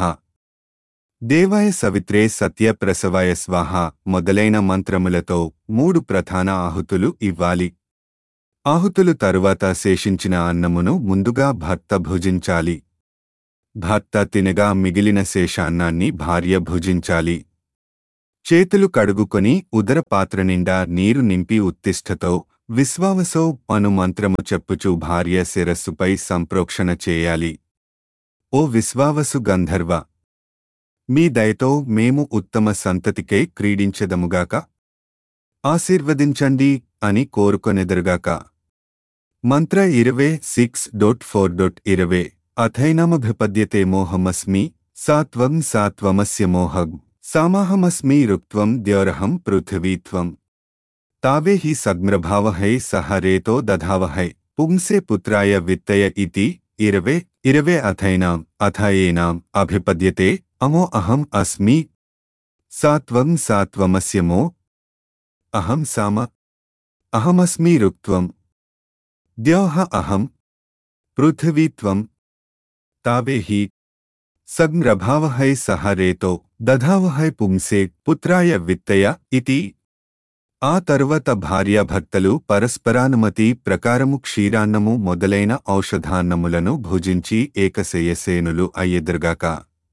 దేవాయ సవిత్రే సత్య ప్రసవాయ స్వాహ మొదలైన మంత్రములతో మూడు ప్రధాన ఆహుతులు ఇవ్వాలి ఆహుతులు తరువాత శేషించిన అన్నమును ముందుగా భర్త భుజించాలి భర్త తినగా మిగిలిన శేషాన్నాన్ని భార్య భుజించాలి చేతులు కడుగుకొని ఉదర పాత్ర నిండా నీరు నింపి ఉత్తిష్టతో విశ్వావసో అను మంత్రము చెప్పుచు భార్య శిరస్సుపై సంప్రోక్షణ చేయాలి ఓ విశ్వావసు గంధర్వ మీ దయతో మేము ఉత్తమ సంతతికై క్రీడించెదముగాక ఆశీర్వదించండి అని కోరుకొనెదరుగాక మంత్ర ఇరవై సిక్స్ డొట్ ఫోర్ డొట్ ఇరవై అథైనమభిపద్యతే మోహమస్మి సాత్వం సాత్వమస్య మోహగ్ సామాహమస్మి రుక్త్వం ద్యోరహం పృథివీత్వం తావే హి సగ్మ్రభావహై సహ రేతో దధావహై పుంసే పుత్రాయ విత్తయ ఇతి ఇరవే ఇరవే అథైనాం అథ ఏనాం అభిపద్యతే అమో అహం అస్మి సాత్వం సాత్వమస్య మో అహం సామ అహమస్మి రుక్త్వం ద్యోహ అహం పృథివీత్వం తావే హి సగ్మ్రభావహై సహ రేతో దధావహై పుంసే పుత్రాయ విత్తయ ఇతి ఆ తరువాత భార్యాభర్తలు పరస్పరానుమతి ప్రకారము క్షీరాన్నము మొదలైన ఔషధాన్నములను భుజించి ఏకశయసేనులు అయ్యెదురుగాక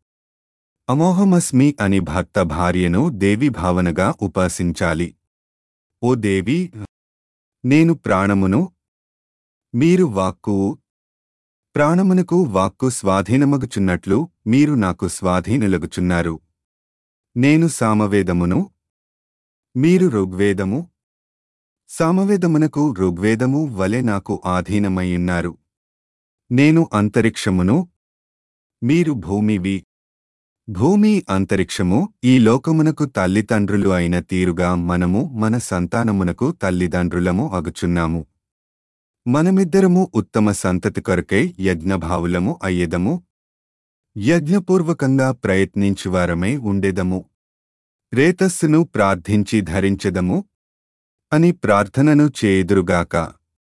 అమోహమస్మి అని భర్త భార్యను దేవి భావనగా ఉపాసించాలి ఓ దేవి నేను ప్రాణమును మీరు వాక్కు ప్రాణమునకు వాక్కు స్వాధీనమగుచున్నట్లు మీరు నాకు స్వాధీనులగుచున్నారు నేను సామవేదమును మీరు ఋగ్వేదము సామవేదమునకు ఋగ్వేదము వలె నాకు ఆధీనమయ్యున్నారు నేను అంతరిక్షమును మీరు భూమివి భూమి అంతరిక్షము ఈ లోకమునకు తల్లిదండ్రులు అయిన తీరుగా మనము మన సంతానమునకు తల్లిదండ్రులము అగుచున్నాము మనమిద్దరము ఉత్తమ సంతతి కొరకై యజ్ఞభావులము అయ్యేదము యజ్ఞపూర్వకంగా ప్రయత్నించువారమై ఉండేదము రేతస్సును ప్రార్థించి ధరించెదము అని ప్రార్థనను చేయుదురుగాక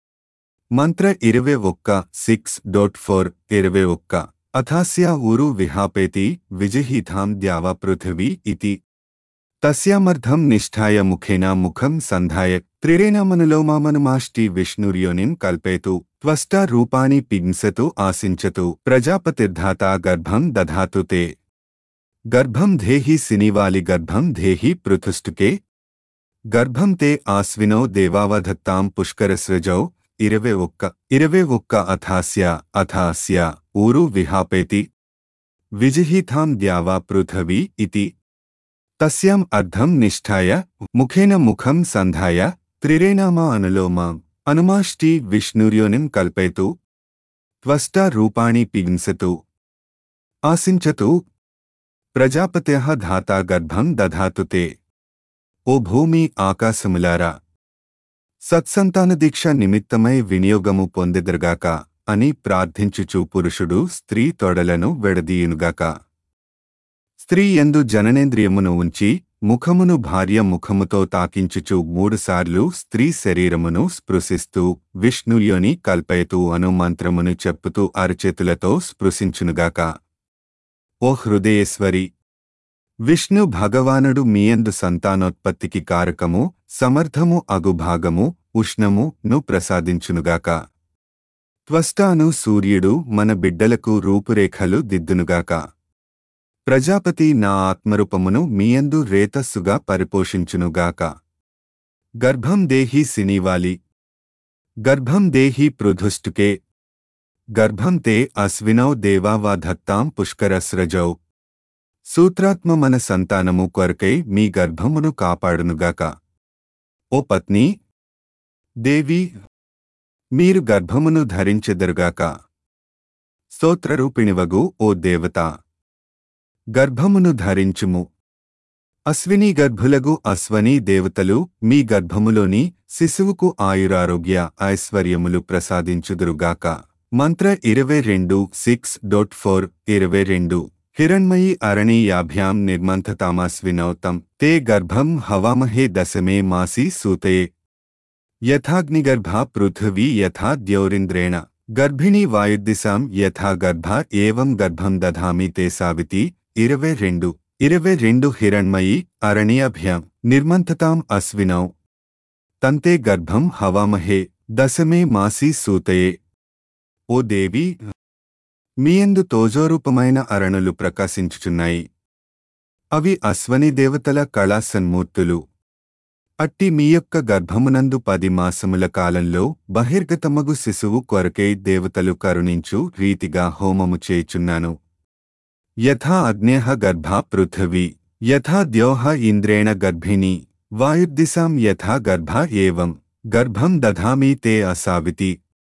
మంత్ర ఇరవై ఒక్క సిక్స్ డోట్ ఫోర్ ఇరవై ఒక్క అథాస్యా ఊరు విహాపేతి విజిహీతాం ద్యావ పృథివీ ఇతి తస్యామర్థం నిష్ఠాయ ముఖేన ముఖం సంధాయ త్రిరేణమనులోమామనుమాష్టి విష్ణుర్యోనిం కల్పేతు త్వష్టా రూపాణి పింసతు ఆశించతు ప్రజాపతిర్ధాత గర్భం దధాతు తే గర్భం ధేహి సినివాలి గర్భం ధేహి పృథుష్టుకే గర్భం తే ఆస్వినో దేవావధత్తాం పుష్కరస్రజౌ ఇరవై ఒక్క ఇరవై ఒక్క అథాస్య అథాస్య ఊరు విహాపేతి విజిహీతాం ద్యావా పృథవీ ఇతి తస్యాం అర్ధం నిష్ఠాయ ముఖేన ముఖం సంధాయ త్రిరేణామా అనులోమాం అనుమాష్టి విష్ణుర్యోనిం కల్పయతు త్వష్టా రూపాణి పింసతు ఆశించతు ప్రజాపత్యః ధాతా గర్భం దధాతు తే ఓ భూమి ఆకాశములారా సత్సంతాన దీక్ష నిమిత్తమై వినియోగము పొందెదరుగాక అని ప్రార్థించుచు పురుషుడు స్త్రీ తొడలను వెడదీయునుగాక స్త్రీ ఎందు జననేంద్రియమును ఉంచి ముఖమును భార్య ముఖముతో తాకించుచు మూడుసార్లు స్త్రీ శరీరమును స్పృశిస్తూ విష్ణుయోని కల్పయతు అను మంత్రమును చెప్పుతూ అరచేతులతో స్పృశించునుగాక ఓ హృదయేశ్వరి విష్ణు భగవానుడు మీయందు సంతానోత్పత్తికి కారకము సమర్థము అగుభాగము ఉష్ణము ను ప్రసాదించునుగాక త్వష్టాను సూర్యుడు మన బిడ్డలకు రూపురేఖలు దిద్దునుగాక ప్రజాపతి నా ఆత్మరూపమును మీయందు రేతస్సుగా పరిపోషించునుగాక గర్భం దేహి సినీవాలి గర్భం దేహి పృథుష్టుకే గర్భం తే అశ్వినౌ దేవావా దత్తాం పుష్కరస్రజౌ సూత్రాత్మ మన సంతానము కొరకై మీ గర్భమును కాపాడునుగాక ఓ పత్ని దేవి మీరు గర్భమును ధరించెదరుగాక స్తోత్రరూపిణివగు ఓ దేవత గర్భమును ధరించుము అశ్విని గర్భులగు అశ్వనీ దేవతలు మీ గర్భములోని శిశువుకు ఆయురారోగ్య ఐశ్వర్యములు ప్రసాదించుదురుగాక మంత్ర ఇరవై రెండు సిక్స్ డొట్ ఫోర్ ఇరవై రెండు హిరణ్మయీ అరణీయాభ్యాం నిర్మంథతామాస్వినౌతం తే గర్భం హవామహే దశమే మాసి సూతయే యథాగ్నిగర్భా పృథివీ యథా ద్యౌరింద్రేణ గర్భిణీ వాయుద్దిశాం యథా గర్భ ఏవం గర్భం దధామి తే సావితి ఇరవై రెండు ఇరవై రెండు హిరణ్మయీ అరణ్యాభ్యాం నిర్మంథతాం అశ్వినౌ తంతే గర్భం హవామహే దశమే మాసి సూతయే ఓ దేవి మీయందు తోజోరూపమైన అరణులు ప్రకాశించుచున్నాయి అవి అశ్వని దేవతల కళా సన్మూర్తులు అట్టి మీ యొక్క గర్భమునందు పది మాసముల కాలంలో బహిర్గతమగు శిశువు కొరకై దేవతలు కరుణించు రీతిగా హోమము చేయుచున్నాను యథా అగ్నేహ గర్భా పృథివీ యథా ద్యోహ ఇంద్రేణ గర్భిణీ వాయుర్దిశాం యథా గర్భ ఏవం గర్భం దధామి తే అసావితి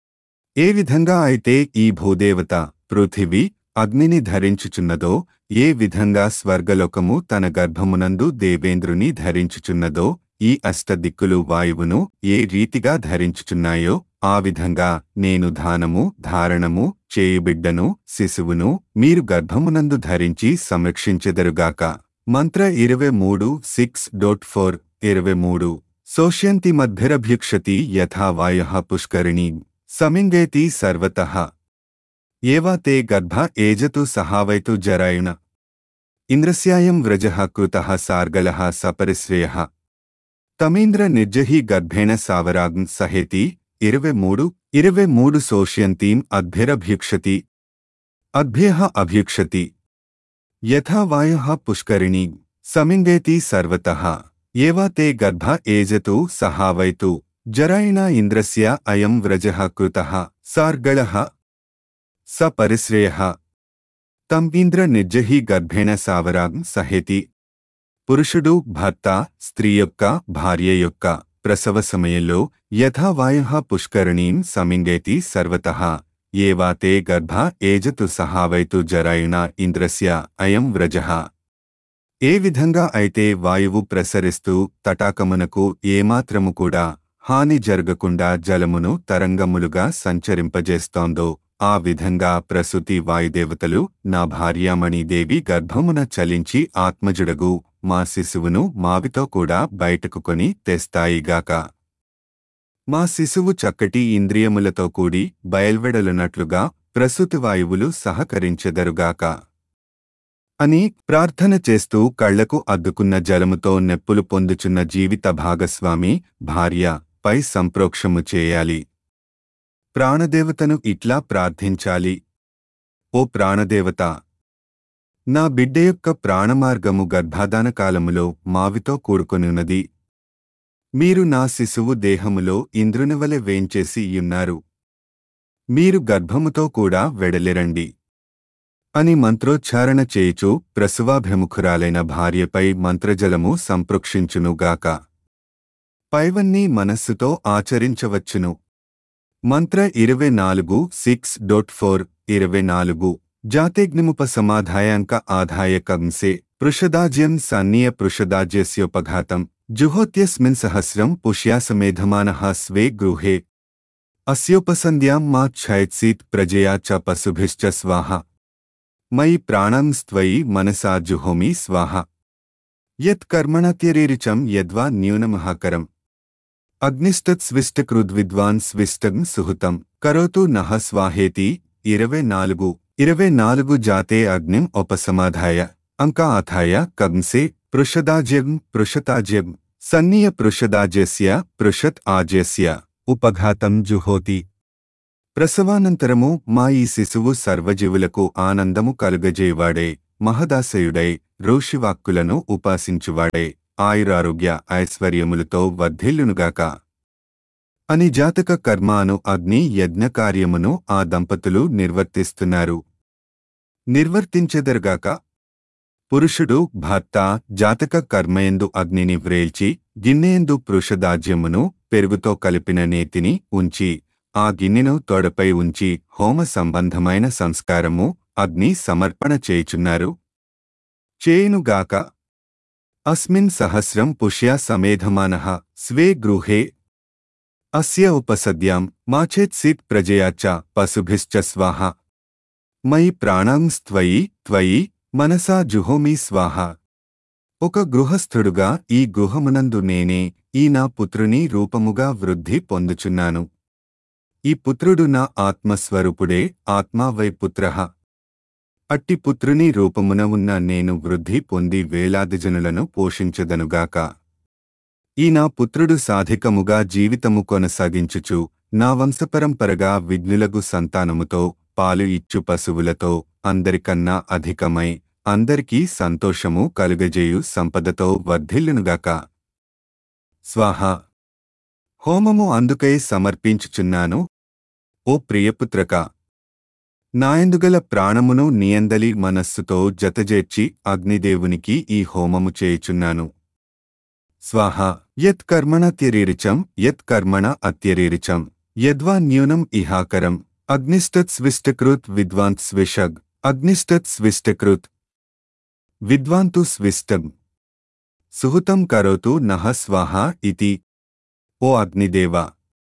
ఏ విధంగా అయితే ఈ భూదేవత పృథివీ అగ్నిని ధరించుచున్నదో ఏ విధంగా స్వర్గలోకము తన గర్భమునందు దేవేంద్రుని ధరించుచున్నదో ఈ అష్టదిక్కులు వాయువును ఏ రీతిగా ధరించుచున్నాయో ఆ విధంగా నేను దానము ధారణము చేయుబిడ్డను శిశువును మీరు గర్భమునందు ధరించి సంరక్షించెదరుగాక మంత్ర ఇరవై మూడు సిక్స్ డోట్ ఫోర్ ఇరవై మూడు శోష్యంతి మద్భిరభ్యుక్షతి యథా వాయ పుష్కరిణీ సమింగేతి సర్వతః ఏవా తే గర్భ ఏజతు సహావైతు జరాయుణ ఇంద్రస్యాయం వ్రజః కృతః సార్గలః సపరిశ్రేయః తమీంద్ర నిర్జహి గర్భేణ సావరాగ్ం సహేతి ఇరవై మూడు ఇరవై మూడు శోష్యంతీం అద్భిరభ్యుక్షతి అద్భ్యః అభ్యుక్షతి యథా వాయః పుష్కరిణీ సమింగేతి సర్వతః ఏవా తే గర్భ ఏజతు సహావైతు జరాయిణ ఇంద్రస్య అయం వ్రజః కృతః సార్గళః స పరిశ్రేయః తం ఇంద్ర నిర్జహి గర్భేణ సావరాగ్ సహేతి పురుషుడు భర్త స్త్రీ యొక్క భార్య యొక్క ప్రసవ సమయంలో యథావాయ పుష్కరిణీం సమింగేతి సర్వతః ఏవా తే గర్భ ఏజతు సహావైతు జరాయుణ ఇంద్రస్య అయం వ్రజః ఏ విధంగా అయితే వాయువు ప్రసరిస్తూ తటాకమునకు ఏమాత్రము కూడా హాని జరగకుండా జలమును తరంగములుగా సంచరింపజేస్తోందో ఆ విధంగా ప్రసూతి వాయుదేవతలు నా భార్యామణిదేవి గర్భమున చలించి ఆత్మజుడగు మా శిశువును మావితో కూడా బయటకు కొని తెస్తాయిగాక మా శిశువు చక్కటి ఇంద్రియములతో కూడి బయల్వెడలునట్లుగా ప్రసూతి వాయువులు సహకరించెదరుగాక అని ప్రార్థన చేస్తూ కళ్లకు అద్దుకున్న జలముతో నెప్పులు పొందుచున్న జీవిత భాగస్వామి భార్య పై సంప్రోక్షము చేయాలి ప్రాణదేవతను ఇట్లా ప్రార్థించాలి ఓ ప్రాణదేవత నా బిడ్డ యొక్క ప్రాణమార్గము గర్భాధాన కాలములో మావితో కూడుకొనున్నది మీరు నా శిశువు దేహములో ఇంద్రునివలె వేంచేసి యున్నారు మీరు గర్భముతో కూడా వెడలిరండి అని మంత్రోచ్చారణ చేయుచు ప్రసవాభిముఖురాలైన భార్యపై మంత్రజలము సంప్రోక్షించునుగాక పైవన్నీ మనస్సుతో ఆచరించవచ్చును మంత్ర ఇరవై నాలుగు సిక్స్ డొట్ ఫోర్ ఇరవై నాలుగు జాతేగ్నిముపసమాధాయాంక ఆదాయ కంసే పృషదాజ్యం సన్నియ పృషదాజ్యస్యోపఘాతం జుహోత్యస్మిన్ సహస్రం పుష్యాసమేధమానః స్వే గృహే అస్యోపసంధ్యాం మా ఛైత్సీత్ ప్రజయా చ పశుభిశ్చ స్వాహ మయి ప్రాణం స్త్వయి మనసా జుహోమి స్వాహ యత్కర్మణత్యరేరిచం యద్వా న్యూనమహాకరం అగ్నిస్తత్ స్విష్టకృద్విద్వాన్ స్విష్టం సుహృతం కరోతు నహ స్వాహేతి ఇరవై నాలుగు ఇరవై నాలుగు జాతే అగ్నిం ఉపసమాధాయ అంక ఆథాయ కంసే పృషదాజ్యం పృషతాజ్యం సన్నియ పృషదాజ్యస్య పృషత్ ఆజ్యస్య ఉపఘాతం జుహోతి ప్రసవానంతరము మా ఈ శిశువు సర్వజీవులకు ఆనందము కలుగజేవాడే మహదాశయుడై రోషివాక్కులను ఉపాసించువాడే ఆయురారోగ్య ఐశ్వర్యములతో వర్ధిల్లునుగాక అని జాతక కర్మాను అగ్ని యజ్ఞ కార్యమును ఆ దంపతులు నిర్వర్తిస్తున్నారు నిర్వర్తించెదరుగాక పురుషుడు భర్త జాతక కర్మయందు అగ్నిని వ్రేల్చి గిన్నెయందు పురుషదాజ్యమును పెరుగుతో కలిపిన నేతిని ఉంచి ఆ గిన్నెను తోడపై ఉంచి హోమ సంబంధమైన సంస్కారము అగ్ని సమర్పణ చేయుచున్నారు చేయునుగాక అస్మిన్ సహస్రం పుష్యా సమేధమానః స్వే గృహే అస్య ఉపసద్యాం మాచేత్సిత్ ప్రజయాచ పశుభిశ్చ స్వాహ మయి ప్రాణాంస్త్వయి త్వయి మనసా జుహోమి స్వాహ ఒక గృహస్థుడుగా ఈ గృహమునందు నేనే ఈ నా పుత్రుని రూపముగా వృద్ధి పొందుచున్నాను ఈ పుత్రుడు నా ఆత్మస్వరూపుడే ఆత్మావై పుత్రః అట్టి పుత్రుని రూపమున ఉన్న నేను వృద్ధి పొంది వేలాది జనులను పోషించదనుగాక ఈ నా పుత్రుడు సాధికముగా జీవితము కొనసాగించుచు నా వంశపరంపరగా విఘ్నులగు సంతానముతో పాలు ఇచ్చు పశువులతో అందరికన్నా అధికమై అందరికీ సంతోషము కలుగజేయు సంపదతో వర్ధిల్లునుగాక స్వాహ హోమము అందుకై సమర్పించుచున్నాను ఓ ప్రియపుత్రక నాయందుగల ప్రాణమును నియందలి మనస్సుతో జతజేర్చి అగ్నిదేవునికి ఈ హోమము చేయుచున్నాను స్వాహ యత్ కర్మణత్యరీరిచం యత్ కర్మణ అత్యరీరిచం యద్వా న్యూనం ఇహాకరం అగ్నిస్తత్ స్విష్టకృత్ విద్వాంత్ స్విషగ్ అగ్నిష్టత్ స్విష్టకృత్ విద్వాంతు స్విష్టం సుహృతం కరోతు నః స్వాహ ఇతి ఓ అగ్నిదేవ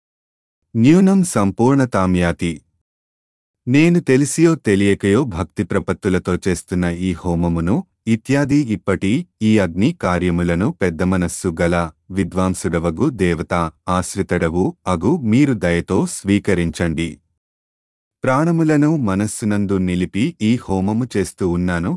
న్యూనం సంపూర్ణతామ్యాతి నేను తెలిసియో తెలియకయో భక్తి ప్రపత్తులతో చేస్తున్న ఈ హోమమును ఇత్యాది ఇప్పటి ఈ అగ్ని కార్యములను పెద్ద మనస్సు గల విద్వాంసుడవగు దేవత ఆశ్రితడవు అగు మీరు దయతో స్వీకరించండి ప్రాణములను మనస్సునందు నిలిపి ఈ హోమము చేస్తూ ఉన్నాను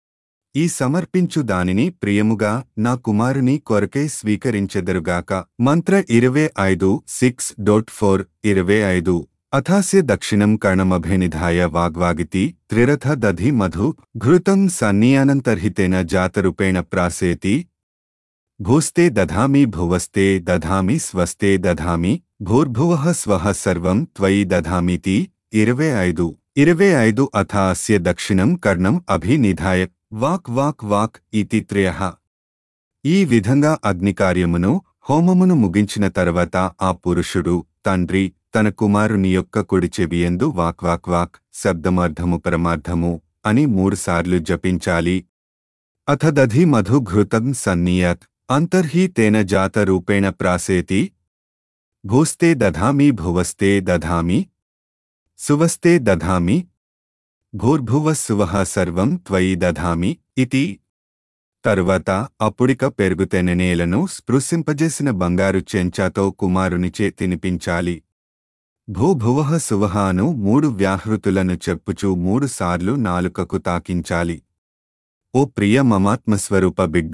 ఈ సమర్పించు దానిని ప్రియముగా నా కుమారుని కొరకై స్వీకరించెదరుగాక మంత్ర ఇరవై ఐదు సిక్స్ డోట్ ఫోర్ ఇరవై ఐదు అథాస్య దక్షిణం కర్ణమభినిధాయ వాగ్వాగితి త్రిరథ దధి మధు ఘృతం సన్నియానంతర్హితేన జాతరూపేణ ప్రాసేతి భూస్తే దధామి భువస్తే దధామి స్వస్తే దధామి భూర్భువః స్వః సర్వం త్వయి దధామితి ఇరవై ఐదు ఇరవై ఐదు అథ అస్య దక్షిణం కర్ణం అభినిధాయ వాక్ వాక్ వాక్ ఇతి త్రయః ఈ విధంగా అగ్నికార్యమును హోమమును ముగించిన తర్వాత ఆ పురుషుడు తండ్రి తన కుమారుని యొక్క కుడి చెవియందు వాక్ వాక్ వాక్ శబ్దమర్థము పరమార్థము అని మూడుసార్లు జపించాలి అథ దధి మధు ఘృతం సన్నియత్ అంతర్హి తేన జాత రూపేణ ప్రాసేతి భూస్తే దధామి భువస్తే దధామి సువస్తే దధామి భూర్భువ సువః సర్వం త్వయి దధామి ఇతి తరువాత అప్పుడిక పెరుగుతెన నేలను స్పృశింపజేసిన బంగారు చెంచాతో కుమారునిచే తినిపించాలి భూభువః సువః అను మూడు వ్యాహృతులను చెప్పుచూ మూడుసార్లు నాలుకకు తాకించాలి ఓ ప్రియ మమాత్మస్వరూప బిడ్డ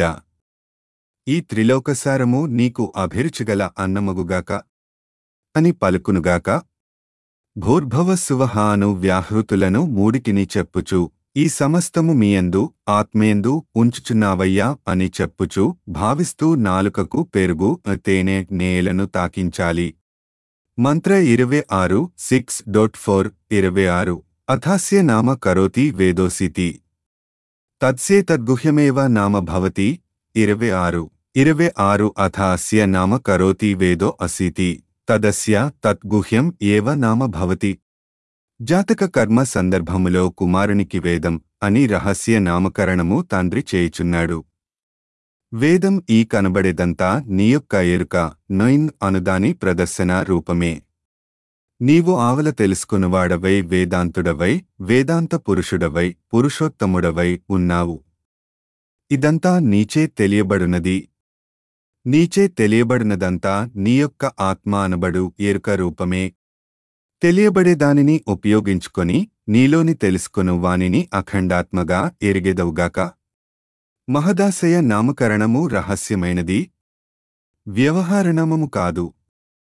ఈ త్రిలోకసారము నీకు అభిరుచిగల అన్నమగుగాక అని పలుకునుగాక భూర్భవస్సువహ అను వ్యాహృతులను మూడికిని చెప్పుచు ఈ సమస్తము మీయందు ఆత్మయందు ఉంచుచున్నావయ్యా అని చెప్పుచు భావిస్తూ నాలుకకు పెరుగు తేనె నేలను తాకించాలి మంత్ర ఇరవై ఆరు సిక్స్ డోట్ ఫోర్ ఇరవై ఆరు అథాస్య నామ కరోతి వేదోసితి తత్సే తద్గుహ్యమేవ నామ భవతి ఇరవై ఆరు ఇరవై ఆరు అథ అస్య నామ కరోతి వేదో అసితి తదస్య తద్గుహ్యం ఏవ నామ భవతి జాతక కర్మ సందర్భములో కుమారునికి వేదం అని రహస్య నామకరణము తండ్రి చేయుచున్నాడు వేదం ఈ కనబడేదంతా నీ యొక్క ఎరుక నొయిన్ అనుదాని ప్రదర్శన రూపమే నీవు ఆవల తెలుసుకునివాడవై వేదాంతుడవై వేదాంత పురుషుడవై పురుషోత్తముడవై ఉన్నావు ఇదంతా నీచే తెలియబడునది నీచే తెలియబడినదంతా నీ యొక్క ఆత్మ అనబడు ఎరుక రూపమే తెలియబడే దానిని ఉపయోగించుకొని నీలోని తెలుసుకొను వానిని అఖండాత్మగా ఎరిగెదవుగాక మహదాశయ నామకరణము రహస్యమైనది వ్యవహారణమము కాదు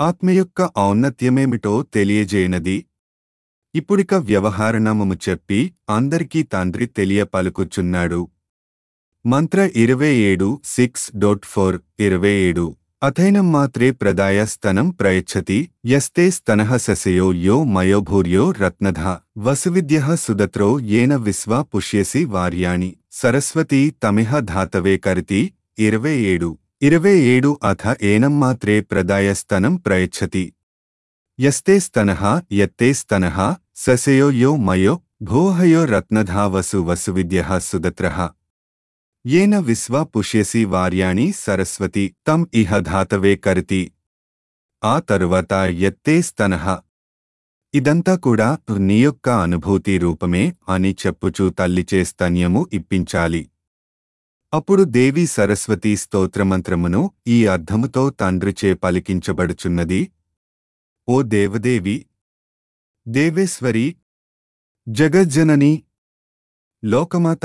ఆత్మ యొక్క ఔన్నత్యమేమిటో తెలియజేయనది ఇప్పుడిక వ్యవహారనామము చెప్పి అందరికీ తండ్రి తెలియ పలుకుచున్నాడు మంత్ర ఇరవై ఏడు సిక్స్ డోట్ ఫోర్ ఇరవై ఏడు అథైనం మాత్రే ప్రదాయ స్తనం ప్రయచ్చతి యస్తే స్తనః ససయో యో మయోభూర్యో రత్నధ వసువిద్యః సుదత్రో ఏన విశ్వా పుష్యసి వార్యాణి సరస్వతి తమిహ ధాతవే కరితి ఇరవై ఏడు ఇరవై ఏడు అథ ఏనం మాత్రే ప్రదాయ స్తనం ప్రయచ్చతి యస్తే స్తనః యత్తే స్తనః ససయో యో మయో భోహయో రత్నధా వసు వసువిద్యః సుదత్రః ఏన విశ్వా పుష్యసి వార్యాణి సరస్వతి తం ఇహ ధాతవే కరితి ఆ తరువాత ఎత్తే స్తనః ఇదంతా కూడా నీ యొక్క అనుభూతి రూపమే అని చెప్పుచూ తల్లిచే స్తన్యము ఇప్పించాలి అప్పుడు దేవి సరస్వతి స్తోత్రమంత్రమును ఈ అర్థముతో తండ్రిచే పలికించబడుచున్నది ఓ దేవదేవి దేవేశ్వరి జగజ్జనని లోకమాత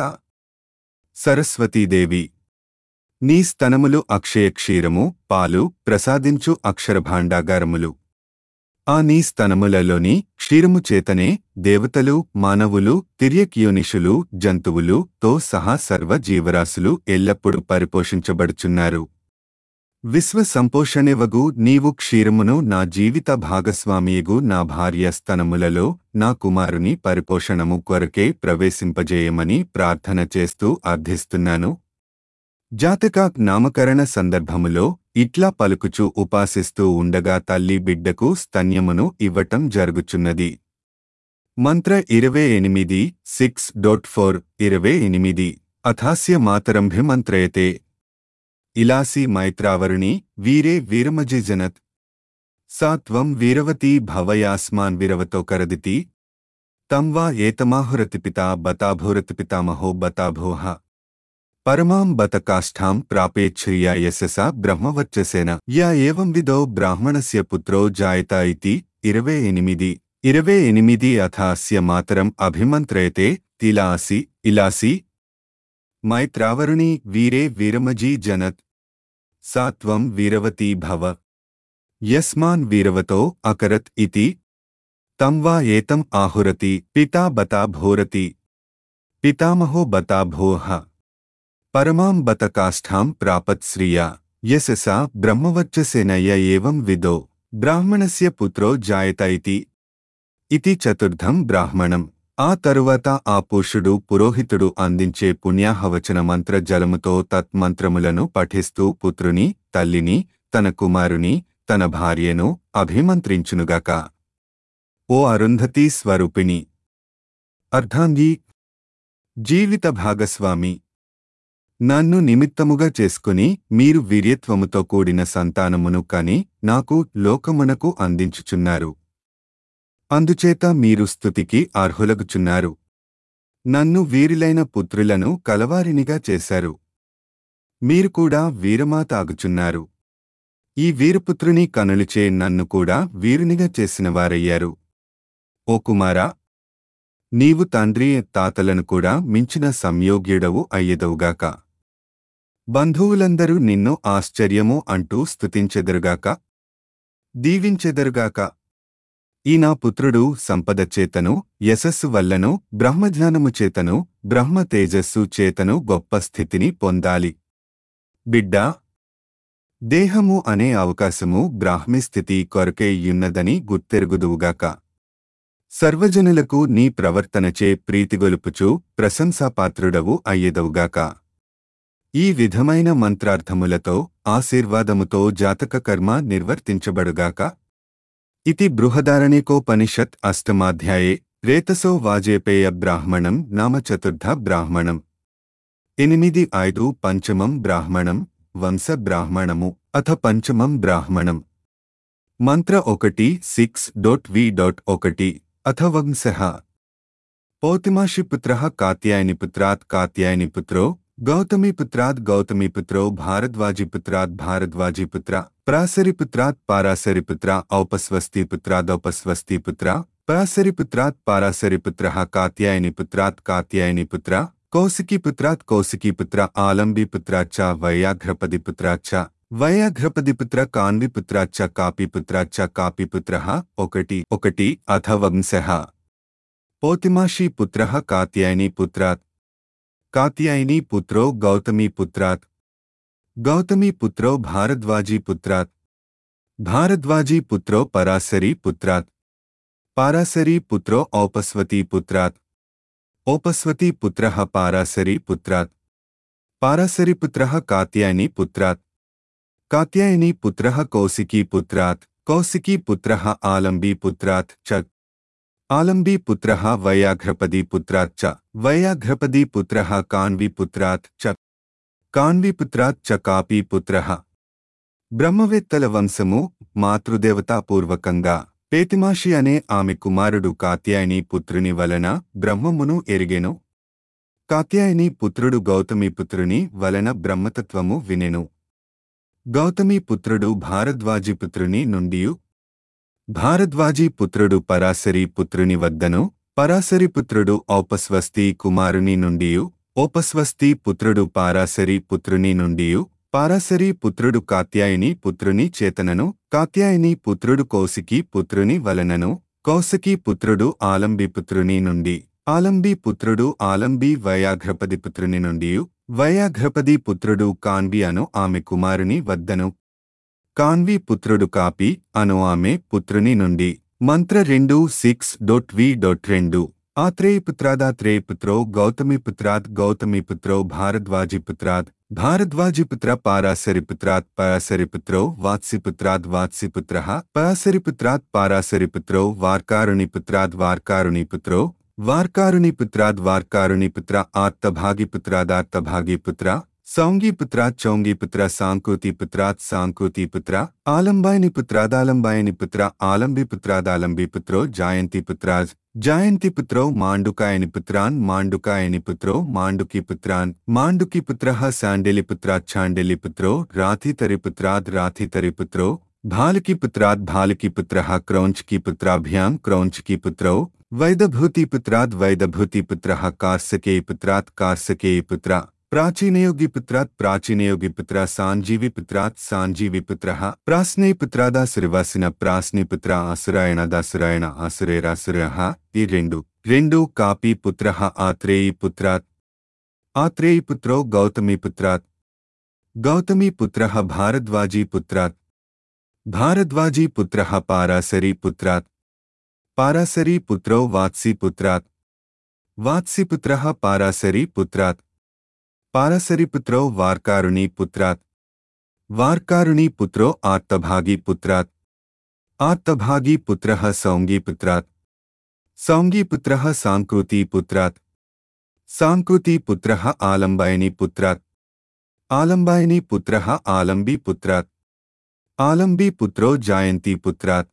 సరస్వతీదేవి నీ స్తనములు అక్షయక్షీరము పాలు ప్రసాదించు అక్షరభాండాగారములు ఆ నీ స్తనములలోని క్షీరము చేతనే దేవతలు మానవులు తిర్యక్యోనిషులు జంతువులు తో సహా సర్వ జీవరాశులు ఎల్లప్పుడూ పరిపోషించబడుచున్నారు విశ్వ సంపోషణెవగు నీవు క్షీరమును నా జీవిత భాగస్వామియగు నా భార్య స్తనములలో నా కుమారుని పరిపోషణము కొరకే ప్రవేశింపజేయమని ప్రార్థన చేస్తూ అర్థిస్తున్నాను జాతక నామకరణ సందర్భములో ఇట్లా పలుకుచూ ఉపాసిస్తూ ఉండగా తల్లి బిడ్డకు స్తన్యమును ఇవ్వటం జరుగుచున్నది మంత్ర ఇరవై ఎనిమిది సిక్స్ డోట్ ఫోర్ ఇరవై ఎనిమిది అథాస్య మాతరంభిమంత్రయతే ఇలాసి మైత్రావరుణి వీరే వీరమజిజనత్ సా త్వం వీరవతీ భవయాస్మాన్ విరవతో కరదితి తం వా ఏతమాహురతిపితా బతాభూరతిపితామహో బతాభోహ పరమాం బత కాష్ఠాం ప్రాపేచ్ఛ్రియా యశసా బ్రహ్మవర్చసేన యా ఏవం విదో బ్రాహ్మణస్య పుత్రో జాయత ఇతి ఇరవై ఎనిమిది ఇరవై ఎనిమిది అథ అస్య మాతరం అభిమంత్రయతే తిలాసి ఇలాసి మైత్రావరుణి వీరే వీరమజీ జనత్ సా త్వం వీరవతీ భవ యస్మాన్ వీరవతో అకరత్ ఇతి తం వా ఏతం ఆహురతి పితా బతా భోరతి పితామహో బతా భోః పరమాం బత కాష్ఠాం ప్రాపత్ శ్రియా యశసా బ్రహ్మవర్చసేనయ ఏవం విదో బ్రాహ్మణస్య పుత్రో జాయత ఇతి ఇతి చతుర్థం బ్రాహ్మణం ఆ తరువాత ఆ పురుషుడు పురోహితుడు అందించే పుణ్యాహవచన మంత్ర జలముతో తత్మంత్రములను పఠిస్తూ పుత్రుని తల్లిని తన కుమారుని తన భార్యను అభిమంత్రించునుగాక ఓ అరుంధతీ స్వరూపిణి అర్ధాంగి జీవిత భాగస్వామి నన్ను నిమిత్తముగా చేసుకుని మీరు వీర్యత్వముతో కూడిన సంతానమును కని నాకు లోకమునకు అందించుచున్నారు అందుచేత మీరు స్తుతికి అర్హులగుచున్నారు నన్ను వీరిలైన పుత్రులను కలవారినిగా చేశారు మీరు కూడా వీరమాత ఆగుచున్నారు ఈ వీరపుత్రుని కనులుచే నన్ను కూడా వీరునిగా చేసినవారయ్యారు ఓ కుమారా నీవు తండ్రి తాతలను కూడా మించిన సంయోగ్యుడవు అయ్యదవుగాక బంధువులందరూ నిన్ను ఆశ్చర్యము అంటూ స్తుతించెదరుగాక దీవించెదరుగాక ఈ నా పుత్రుడు సంపద చేతను యశస్సు వల్లను బ్రహ్మజ్ఞానము చేతను బ్రహ్మ తేజస్సు చేతను గొప్ప స్థితిని పొందాలి బిడ్డా దేహము అనే అవకాశము బ్రాహ్మి స్థితి కొరకే యున్నదని గుర్తెరుగుదువుగాక సర్వజనులకు నీ ప్రవర్తనచే ప్రీతిగొలుపుచు ప్రశంసాపాత్రుడవు అయ్యేదవుగాక ఈ విధమైన మంత్రార్థములతో ఆశీర్వాదముతో జాతక కర్మ నిర్వర్తించబడుగాక ఇతి బృహదారణికోపనిషత్ అష్టమాధ్యాయే రేతసో వాజేపేయ బ్రాహ్మణం నామ చతుర్థ బ్రాహ్మణం ఎనిమిది ఐదు పంచమం బ్రాహ్మణం వంశ బ్రాహ్మణము అథ పంచమం బ్రాహ్మణం మంత్ర ఒకటి సిక్స్ డోట్ వి డోట్ ఒకటి అథ వంశః పౌతిమాషిపుత్రः కాత్యాయనిపుత్రాత్ కాత్యాయనిపుత్రో గౌతమీపుత్రాత్ గౌతమీపుత్రో భారద్వాజిపుత్రాత్ భారద్వాజిపుత్ర ప్రాసరిపుత్రాత్ పారాసరిపుత్ర ఔపస్వస్తిపుత్రాదౌపస్వస్తిపుత్ర ప్రాసరిపుత్రాత్ పారాసరిపుత్రः కాత్యాయనిపుత్రాత్ కాత్యాయనిపుత్ర కౌశికీపుత్రాత్ కౌశికీపుత్ర ఆలంబీపుత్రాచ్చ వైయాఘ్రపదిపుత్రాచ్చ వయాఘ్రపదిపుత్ర కాన్విపుత్రాచ్చ కాపిపుత్రాచ్చ కాపిపుత్ర ఒకటి ఒకటి అథ వంశః పోతిమాషీ పుత్ర కాత్యాయనీ పుత్రాత్ కాత్యాయనీ పుత్రో గౌతమీ పుత్రాత్ గౌతమీ పుత్రో భారద్వాజీ పుత్రాత్ భారద్వాజీ పుత్రో పరాశరీ పుత్రాత్ పారాశరీ పుత్రో ఔపస్వతీ పుత్రాత్ ఓపస్వతీ పుత్ర పారాశరీ పుత్రాత్ పారాశరీ పుత్ర కాత్యాయనీ పుత్రాత్ కాత్యాయనీ పుత్ర కౌశికీ పుత్రాత్ కౌశికీ పుత్ర ఆలంబీ పుత్రాత్ చ ఆలంబీ పుత్ర వయాఘ్రపదీ పుత్రాత్ చ వయాఘ్రపదీ పుత్ర కాన్వీ పుత్రాత్ చ కాన్వీ పుత్రాత్ చ కాపీ పుత్ర బ్రహ్మవేత్తల వంశము మాతృదేవతాపూర్వకంగా పేతిమాషి అనే ఆమె కుమారుడు కాత్యాయని పుత్రుని వలన బ్రహ్మమును ఎరిగెను కాత్యాయని పుత్రుడు గౌతమి పుత్రుని వలన బ్రహ్మతత్వము వినెను గౌతమి పుత్రుడు భారద్వాజి పుత్రుని నుండియు భారద్వాజీ పుత్రుడు పరాశరి పుత్రుని వద్దను పరాశరి పుత్రుడు ఔపస్వస్తి కుమారుని నుండియు ఓపస్వస్తి పుత్రుడు పారాశరి పుత్రుని నుండియు పారాశరి పుత్రుడు కాత్యాయని పుత్రుని చేతనను కాత్యాయని పుత్రుడు కౌశికి పుత్రుని వలనను కౌశికి పుత్రుడు ఆలంబి పుత్రుని నుండి ఆలంబి పుత్రుడు ఆలంబి వయాఘ్రపది పుత్రుని నుండియు వయాఘ్రపది పుత్రుడు కాన్వి అను ఆమె కుమారుని వద్దను కాన్వి పుత్రుడు కాపి అను ఆమె పుత్రుని నుండి మంత్ర రెండు సిక్స్ డొట్ వి డొట్ రెండు ఆత్రేయ పుత్రాదాత్రేయ పుత్రో గౌతమి పుత్రాత్ గౌతమి పుత్రో భారద్వాజి పుత్రాత్ భారద్వాజి పుత్ర పారాశరి పుత్రాత్ పరాశరి పుత్రో వాత్సి పుత్రాద్ వాత్సి పుత్ర పరాశరి పుత్రాత్ పారాశరి పుత్రో వార్కారుణి పుత్రాద్ వార్కారుణి పుత్రో వార్కారుణి పుత్రాద్ వార్కారుణి పుత్ర ఆర్తభాగి పుత్రాదార్తభాగి పుత్ర సౌంగి పుత్రాత్ చౌంగి పుత్ర సాంకూతి పుత్రాత్ సాంకూతి పుత్ర ఆలంబాయని పుత్రాదాలంబాయని పుత్ర ఆలంబి పుత్రాదాలంబి పుత్రో జాయంతి పుత్రాజ్ జాయంతి పుత్రో మాండుకాయని పుత్రాన్ మాండుకాయని పుత్రో మాండుకి పుత్రాన్ మాండుకి పుత్ర శాండెలి పుత్రాత్ ఛాండెలి పుత్రో రాథితరి పుత్రాద్ రాథితరి పుత్రో భాలికి పుత్రాద్ భాలికి పుత్ర క్రౌంచ్కి పుత్రాభ్యాం క్రౌంచ్కి పుత్రో వైదభూతి పుత్రాద్ వైదభూతి పుత్ర కార్సకేయ పుత్రాత్ కార్సకేయ పుత్ర ప్రాచీనయోగి పుత్రాత్ ప్రాచీనయోగి పుత్ర సాంజీవి పుత్రాత్ సాంజీవి పుత్ర ప్రాస్నే పుత్రాదాసురివాసిన ప్రాస్ని పుత్ర అసురాయణదాసురాయణ అసురేరాసుర ఈ రెండు రెండు కాపీ పుత్ర ఆత్రేయి పుత్రాత్ ఆత్రేయి పుత్రో గౌతమి పుత్రాత్ గౌతమి పుత్ర భారద్వాజీ పుత్రాత్ భారద్వాజీ పుత్ర పారాశరీ పుత్రాత్ పారాశరీ పుత్రో వాత్సీ పుత్రాత్ వాత్సీ పుత్ర పారాశరీ పుత్రాత్ పారాశరీ పుత్రో వార్కారుణీ పుత్రాత్ వార్కారుణీ పుత్రో ఆర్తభాగీ పుత్రాత్ ఆర్తభాగీ పుత్ర సౌంగీ పుత్రాత్ సౌంగీ పుత్ర సాంకృతీ పుత్రాత్ సాంకృతీ పుత్ర ఆలంబాయని పుత్రాత్ ఆలంబాయని పుత్ర ఆలంబీ పుత్రాత్ ఆలంబీ పుత్రో జాయంతి పుత్రాత్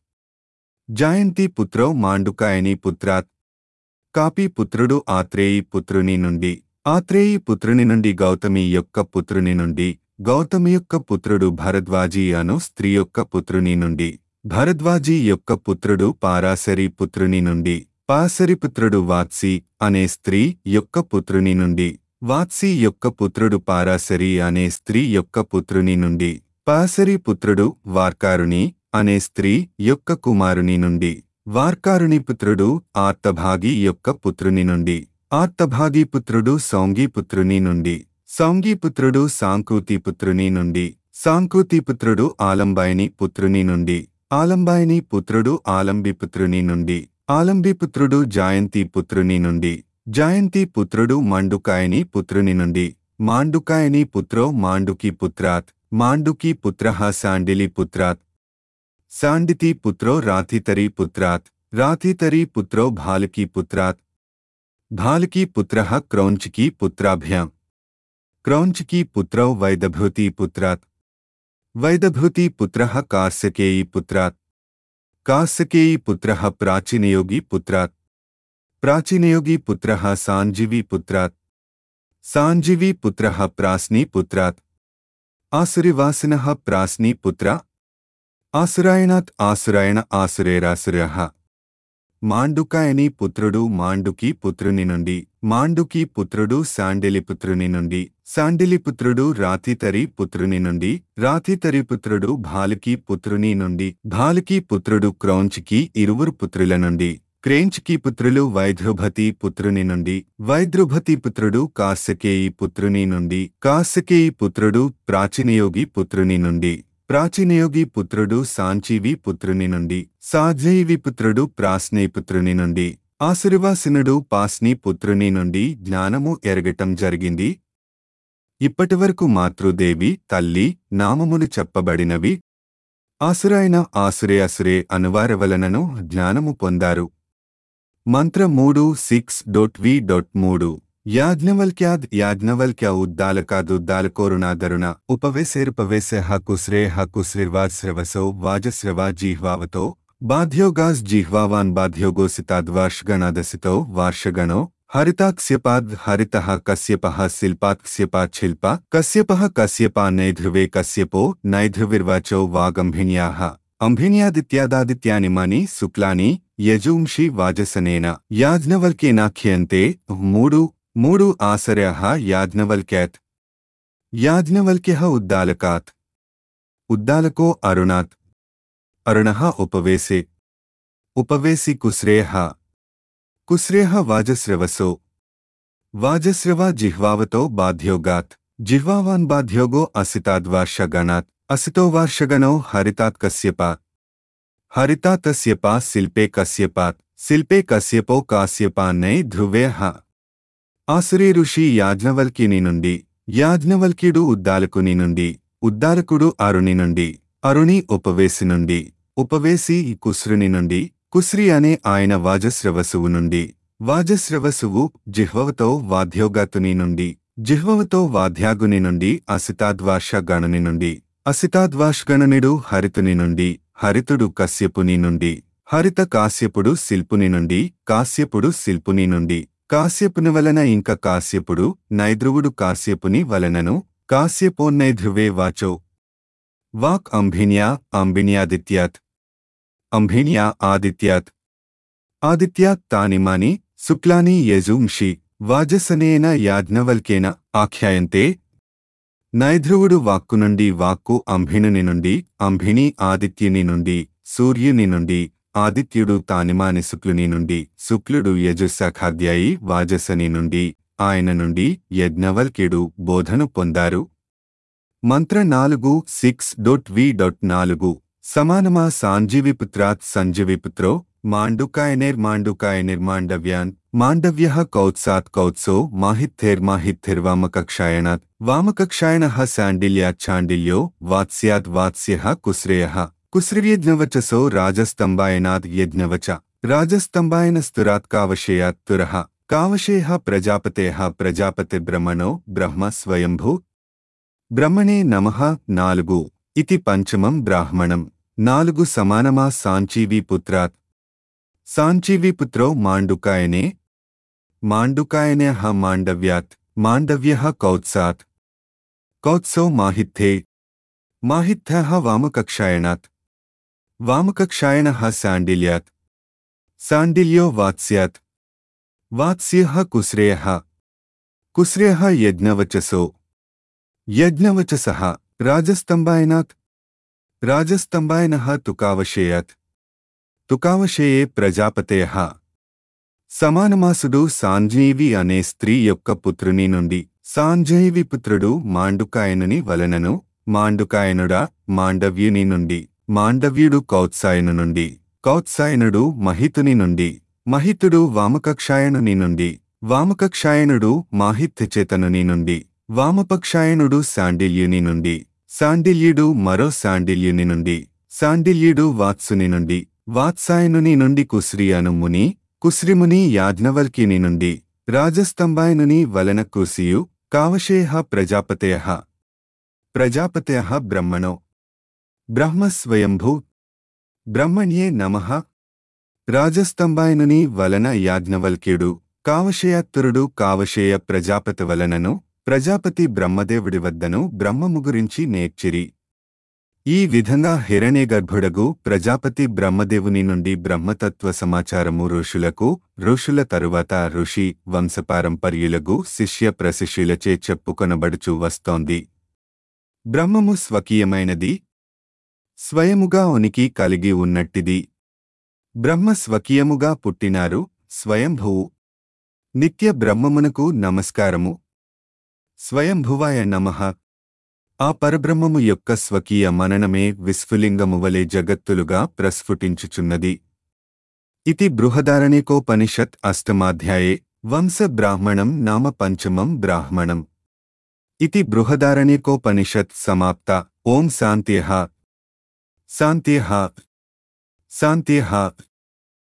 జాయంతి పుత్రో మాండుకాయని పుత్రాత్ కాపీ పుత్రుడు ఆత్రేయి పుత్రుని నుండి ఆత్రేయి పుత్రుని నుండి గౌతమి యొక్క పుత్రుని నుండి గౌతమి యొక్క పుత్రుడు భరద్వాజీ అను స్త్రీ యొక్క పుత్రుని నుండి భరద్వాజీ యొక్క పుత్రుడు పారాశరి పుత్రుని నుండి పాసరి పుత్రుడు వాత్సి అనే స్త్రీ యొక్క పుత్రుని నుండి వాత్సి యొక్క పుత్రుడు పారాశరి అనే స్త్రీ యొక్క పుత్రుని నుండి పాసరి పుత్రుడు వార్కారుని అనే స్త్రీ యొక్క కుమారుని నుండి వార్కారుని పుత్రుడు ఆర్తభాగి యొక్క పుత్రుని నుండి ఆర్తభాగి పుత్రుడు సౌంగి పుత్రుని నుండి సౌంగి పుత్రుడు సాంకూతి పుత్రుని నుండి సాంకూతి పుత్రుడు ఆలంబాయని పుత్రుని నుండి ఆలంబాయని పుత్రుడు ఆలంబి పుత్రుని నుండి ఆలంబి పుత్రుడు జాయంతి పుత్రుని నుండి జాయంతి పుత్రుడు మండుకాయని పుత్రుని నుండి మాండుకాయని పుత్రో మాండుకి పుత్రాత్ మాండుకి పుత్ర శాండిలి పుత్రాత్ శాండితి పుత్రో రాథితరి పుత్రాత్ రాథితరి పుత్రో భాలికి పుత్రాత్ భాలికి పుత్ర క్రౌంచికి పుత్రాభ్యాం క్రౌంచికి పుత్రౌ వైదభూతి పుత్రాత్ వైదభూతి పుత్ర కార్సకేయి పుత్రాత్ కార్సకేయి పుత్ర ప్రాచీనయోగి పుత్రాత్ ప్రాచీనయోగి పుత్ర సాంజీవి పుత్రాత్ సాంజీవి పుత్ర ప్రాస్ని పుత్రాత్ ఆసురివాసిన ప్రాస్ని పుత్ర ఆసురాయణాత్ ఆసురాయణ ఆసురేరాసుర మాండుకాయని పుత్రుడు మాండుకి పుత్రుని నుండి మాండుకి పుత్రుడు శాండిలి పుత్రుని నుండి శాండిలి పుత్రుడు రాతితరి పుత్రుని నుండి రాతితరి పుత్రుడు భాలుకి పుత్రుని నుండి భాలుకి పుత్రుడు క్రౌంచికి ఇరువురు పుత్రుల నుండి క్రేంచ్కి పుత్రులు వైద్రుభతి పుత్రుని నుండి వైద్రుభతి పుత్రుడు కాస్యకేయి పుత్రుని నుండి కాస్యకేయి పుత్రుడు ప్రాచీనయోగి పుత్రుని నుండి ప్రాచీనయోగి పుత్రుడు సాంచీవి పుత్రుని నుండి సాజయివి పుత్రుడు ప్రాస్నేయి పుత్రుని నుండి ఆసురివాసినుడు పాస్ని పుత్రుని నుండి జ్ఞానము ఎరగటం జరిగింది ఇప్పటివరకు మాతృదేవి తల్లి నామములు చెప్పబడినవి ఆసురైన ఆసురే అసురే అనువార వలనను జ్ఞానము పొందారు మంత్ర మూడు సిక్స్ డొట్ వి డొట్ మూడు యాజ్ఞవల్క్యాద్ యాజ్ఞవల్క్య ఉద్దాలకాదుద్దాలకోరుణాదరుణ ఉపవేశేరుపవేశ కుస్రే కుస్రిర్వాశ్రవసో వాజశ్రవా జీహ్వావతో బాధ్యోగాస్ జిహ్వావాన్ బాధ్యోగోసితాద్వార్షగణాదసితో వార్షగణో హరితాక్స్యపాద్ హరిత కశ్యప శిల్పాత్క్స్యపాత్ శిల్ప కశ్యప కశ్యపా నైధృవే కశ్యపో నైధృవిర్వాచో వాగంభిన్యా అంభిన్యాదిత్యాదాదిత్యాని మని శుక్లాని యజూంషి వాజసనేన యాజ్ఞవల్కేనాఖ్యంతే మూడు మూడు ఆసర్య యాజ్ఞవల్క్యాత్ యాజ్ఞవల్క్య ఉద్దాలకాత్ ఉద్దాలకో అరుణాత్ అరుణ ఉపవేశే ఉపవేసి కుశ్రేయ కుశ్రేయ వాజస్రవసో వాజస్రవ జిహ్వావతో బాధ్యోగాత్ జిహ్వావాన్ బాధ్యోగో అసితాద్వార్షగణాత్ అసితో వార్షగణో హరితాత్ కశ్యపాత్ హరితాతస్యపా శిల్పే కశ్యపాత్ శిల్పే కశ్యపో కాశ్యపాన్నై ధ్రువే ఆసురీ ఋషి యాజ్ఞవల్కిని నుండి యాజ్ఞవల్క్యుడు ఉద్దాలకుని నుండి ఉద్దాలకుడు అరుణి నుండి అరుణి ఉపవేసి నుండి ఉపవేసి కుశ్రుని నుండి కుశ్రి అనే ఆయన వాజస్రవసువు నుండి వాజస్రవసువు జిహ్వవతో వాద్యోగాతుని నుండి జిహ్వవతో వాద్యాగుని నుండి అసితాద్వార్ష గణుని నుండి అసితాద్వాష్గణనుడు హరితుని నుండి హరితుడు కశ్యపుని నుండి హరిత కాశ్యపుడు శిల్పుని నుండి కాశ్యపుడు శిల్పుని నుండి కాశ్యపుని వలన ఇంక కాశ్యపుడు నైద్రువుడు కాశ్యపుని వలనను కాశ్యపోన్నైధ్రువే వాచో వాక్ అంభిన్యా అంభిన్యాదిత్యాత్ అంభిన్యా ఆదిత్యాత్ ఆదిత్యాత్ తానిమాని శుక్లాని యజూంషి వాజసనేన యాజ్ఞవల్కేన ఆఖ్యాయంతే నైధ్రువుడు వాక్కు నుండి వాక్కు అంభినుని నుండి అంభిని ఆదిత్యుని నుండి సూర్యుని నుండి ఆదిత్యుడు తానిమాని శుక్లుని నుండి శుక్లుడు యజుశాఖాధ్యాయి వాజసని నుండి ఆయన నుండి యజ్ఞవల్క్యుడు బోధను పొందారు మంత్ర నాలుగు సిక్స్ డొట్ వి డొట్ నాలుగు సమానమా సాంజీవిపుత్రాత్ సంజీవిపుత్రో మాండుకాయనేర్మాండుకాయనిర్మాండవ్యాన్ మాండవ్య కౌత్సాత్ కౌత్సో మాహిత్థైర్మాహిత్థిర్వామకక్షాయణాత్ వామకక్షాయణ శాండిల్యాచ్ఛాండిల్యో వాత్స్యాద్ వాత్స్య కుశ్రేయ కుశ్రివ్యజ్ఞవచసో రాజస్తంభాయనాద్ యజ్ఞవచ రాజస్తంభాయనస్తురాత్ కావశేయాత్ తురః కావశేయ ప్రజాపతేః ప్రజాపతిర్బ్రహ్మణో బ్రహ్మ స్వయంభూ బ్రహ్మణే నమః నాలుగు ఇతి పంచమం బ్రాహ్మణం నాలుగు సమానమా సాంచీవి పుత్రాత్ సాంచీవి పుత్రో మాండుకాయనే మాండుకాయనే హ మాండవ్యాత్ మాండవ్య కౌత్సాత్ కౌత్సో మాహిత్థే మాహిత్థ వామకక్షాయణాత్ వామకక్షాయణ శాండిల్యాత్ శాండిల్యో వాత్స్యాత్ వాత్స్య కుశ్రేయ కుశ్రేయ యజ్ఞవచసో యజ్ఞవచస రాజస్తంభాయనాత్ రాజస్తంభాయన తుకావశేయాత్ తుకావశేయే ప్రజాపతయ సమానమాసుడు సాంజీవి అనే స్త్రీ యొక్క పుత్రుని నుండి సాంజీవి పుత్రుడు మాండుకాయనుని వలనను మాండుకాయనుడా మాండవ్యుని నుండి మాండవ్యుడు కౌత్సాయను నుండి కౌత్సాయనుడు మహితుని నుండి మహితుడు వామకక్షాయనుని నుండి వామకక్షాయనుడు మాహిత్యచేతనుని నుండి వామపక్షాయనుడు శాండిల్యుని నుండి శాండిల్యుడు మరో శాండిల్యుని నుండి శాండిల్యుడు వాత్సుని నుండి వాత్సాయనుని నుండి కుశ్రి అను ముని కుశ్రిముని యాజ్ఞవల్కిని నుండి రాజస్తంభాయనుని వలన కుసియు కావశేహ ప్రజాపతయ ప్రజాపతయ బ్రహ్మణో బ్రహ్మస్వయంభూ బ్రహ్మణ్యే నమః రాజస్తంభాయనుని వలన యాజ్ఞవల్క్యుడు కావశేయత్తురుడు కావశేయ ప్రజాపతి వలనను ప్రజాపతి బ్రహ్మదేవుడి వద్దను బ్రహ్మము గురించి నేర్చిరి ఈ విధంగా హిరణ్యగర్భుడగు ప్రజాపతి బ్రహ్మదేవుని నుండి బ్రహ్మతత్వ సమాచారము ఋషులకు ఋషుల తరువాత ఋషి వంశపారంపర్యులకు శిష్య ప్రశిష్యులచే చెప్పుకొనబడుచు వస్తోంది బ్రహ్మము స్వకీయమైనది స్వయముగా ఉనికి కలిగి ఉన్నట్టిది బ్రహ్మ స్వకీయముగా పుట్టినారు స్వయంభువు నిత్య బ్రహ్మమునకు నమస్కారము స్వయంభువాయ నమః ఆ పరబ్రహ్మము యొక్క స్వకీయ మననమే విస్ఫులింగము వలె జగత్తులుగా ప్రస్ఫుటించుచున్నది ఇతి బృహదారణికోపనిషత్ అష్టమాధ్యాయే వంశ బ్రాహ్మణం నామ పంచమం బ్రాహ్మణం ఇతి బృహదారణికోపనిషత్ సమాప్త ఓం శాంత్యః శాంత్యః శాంత్యః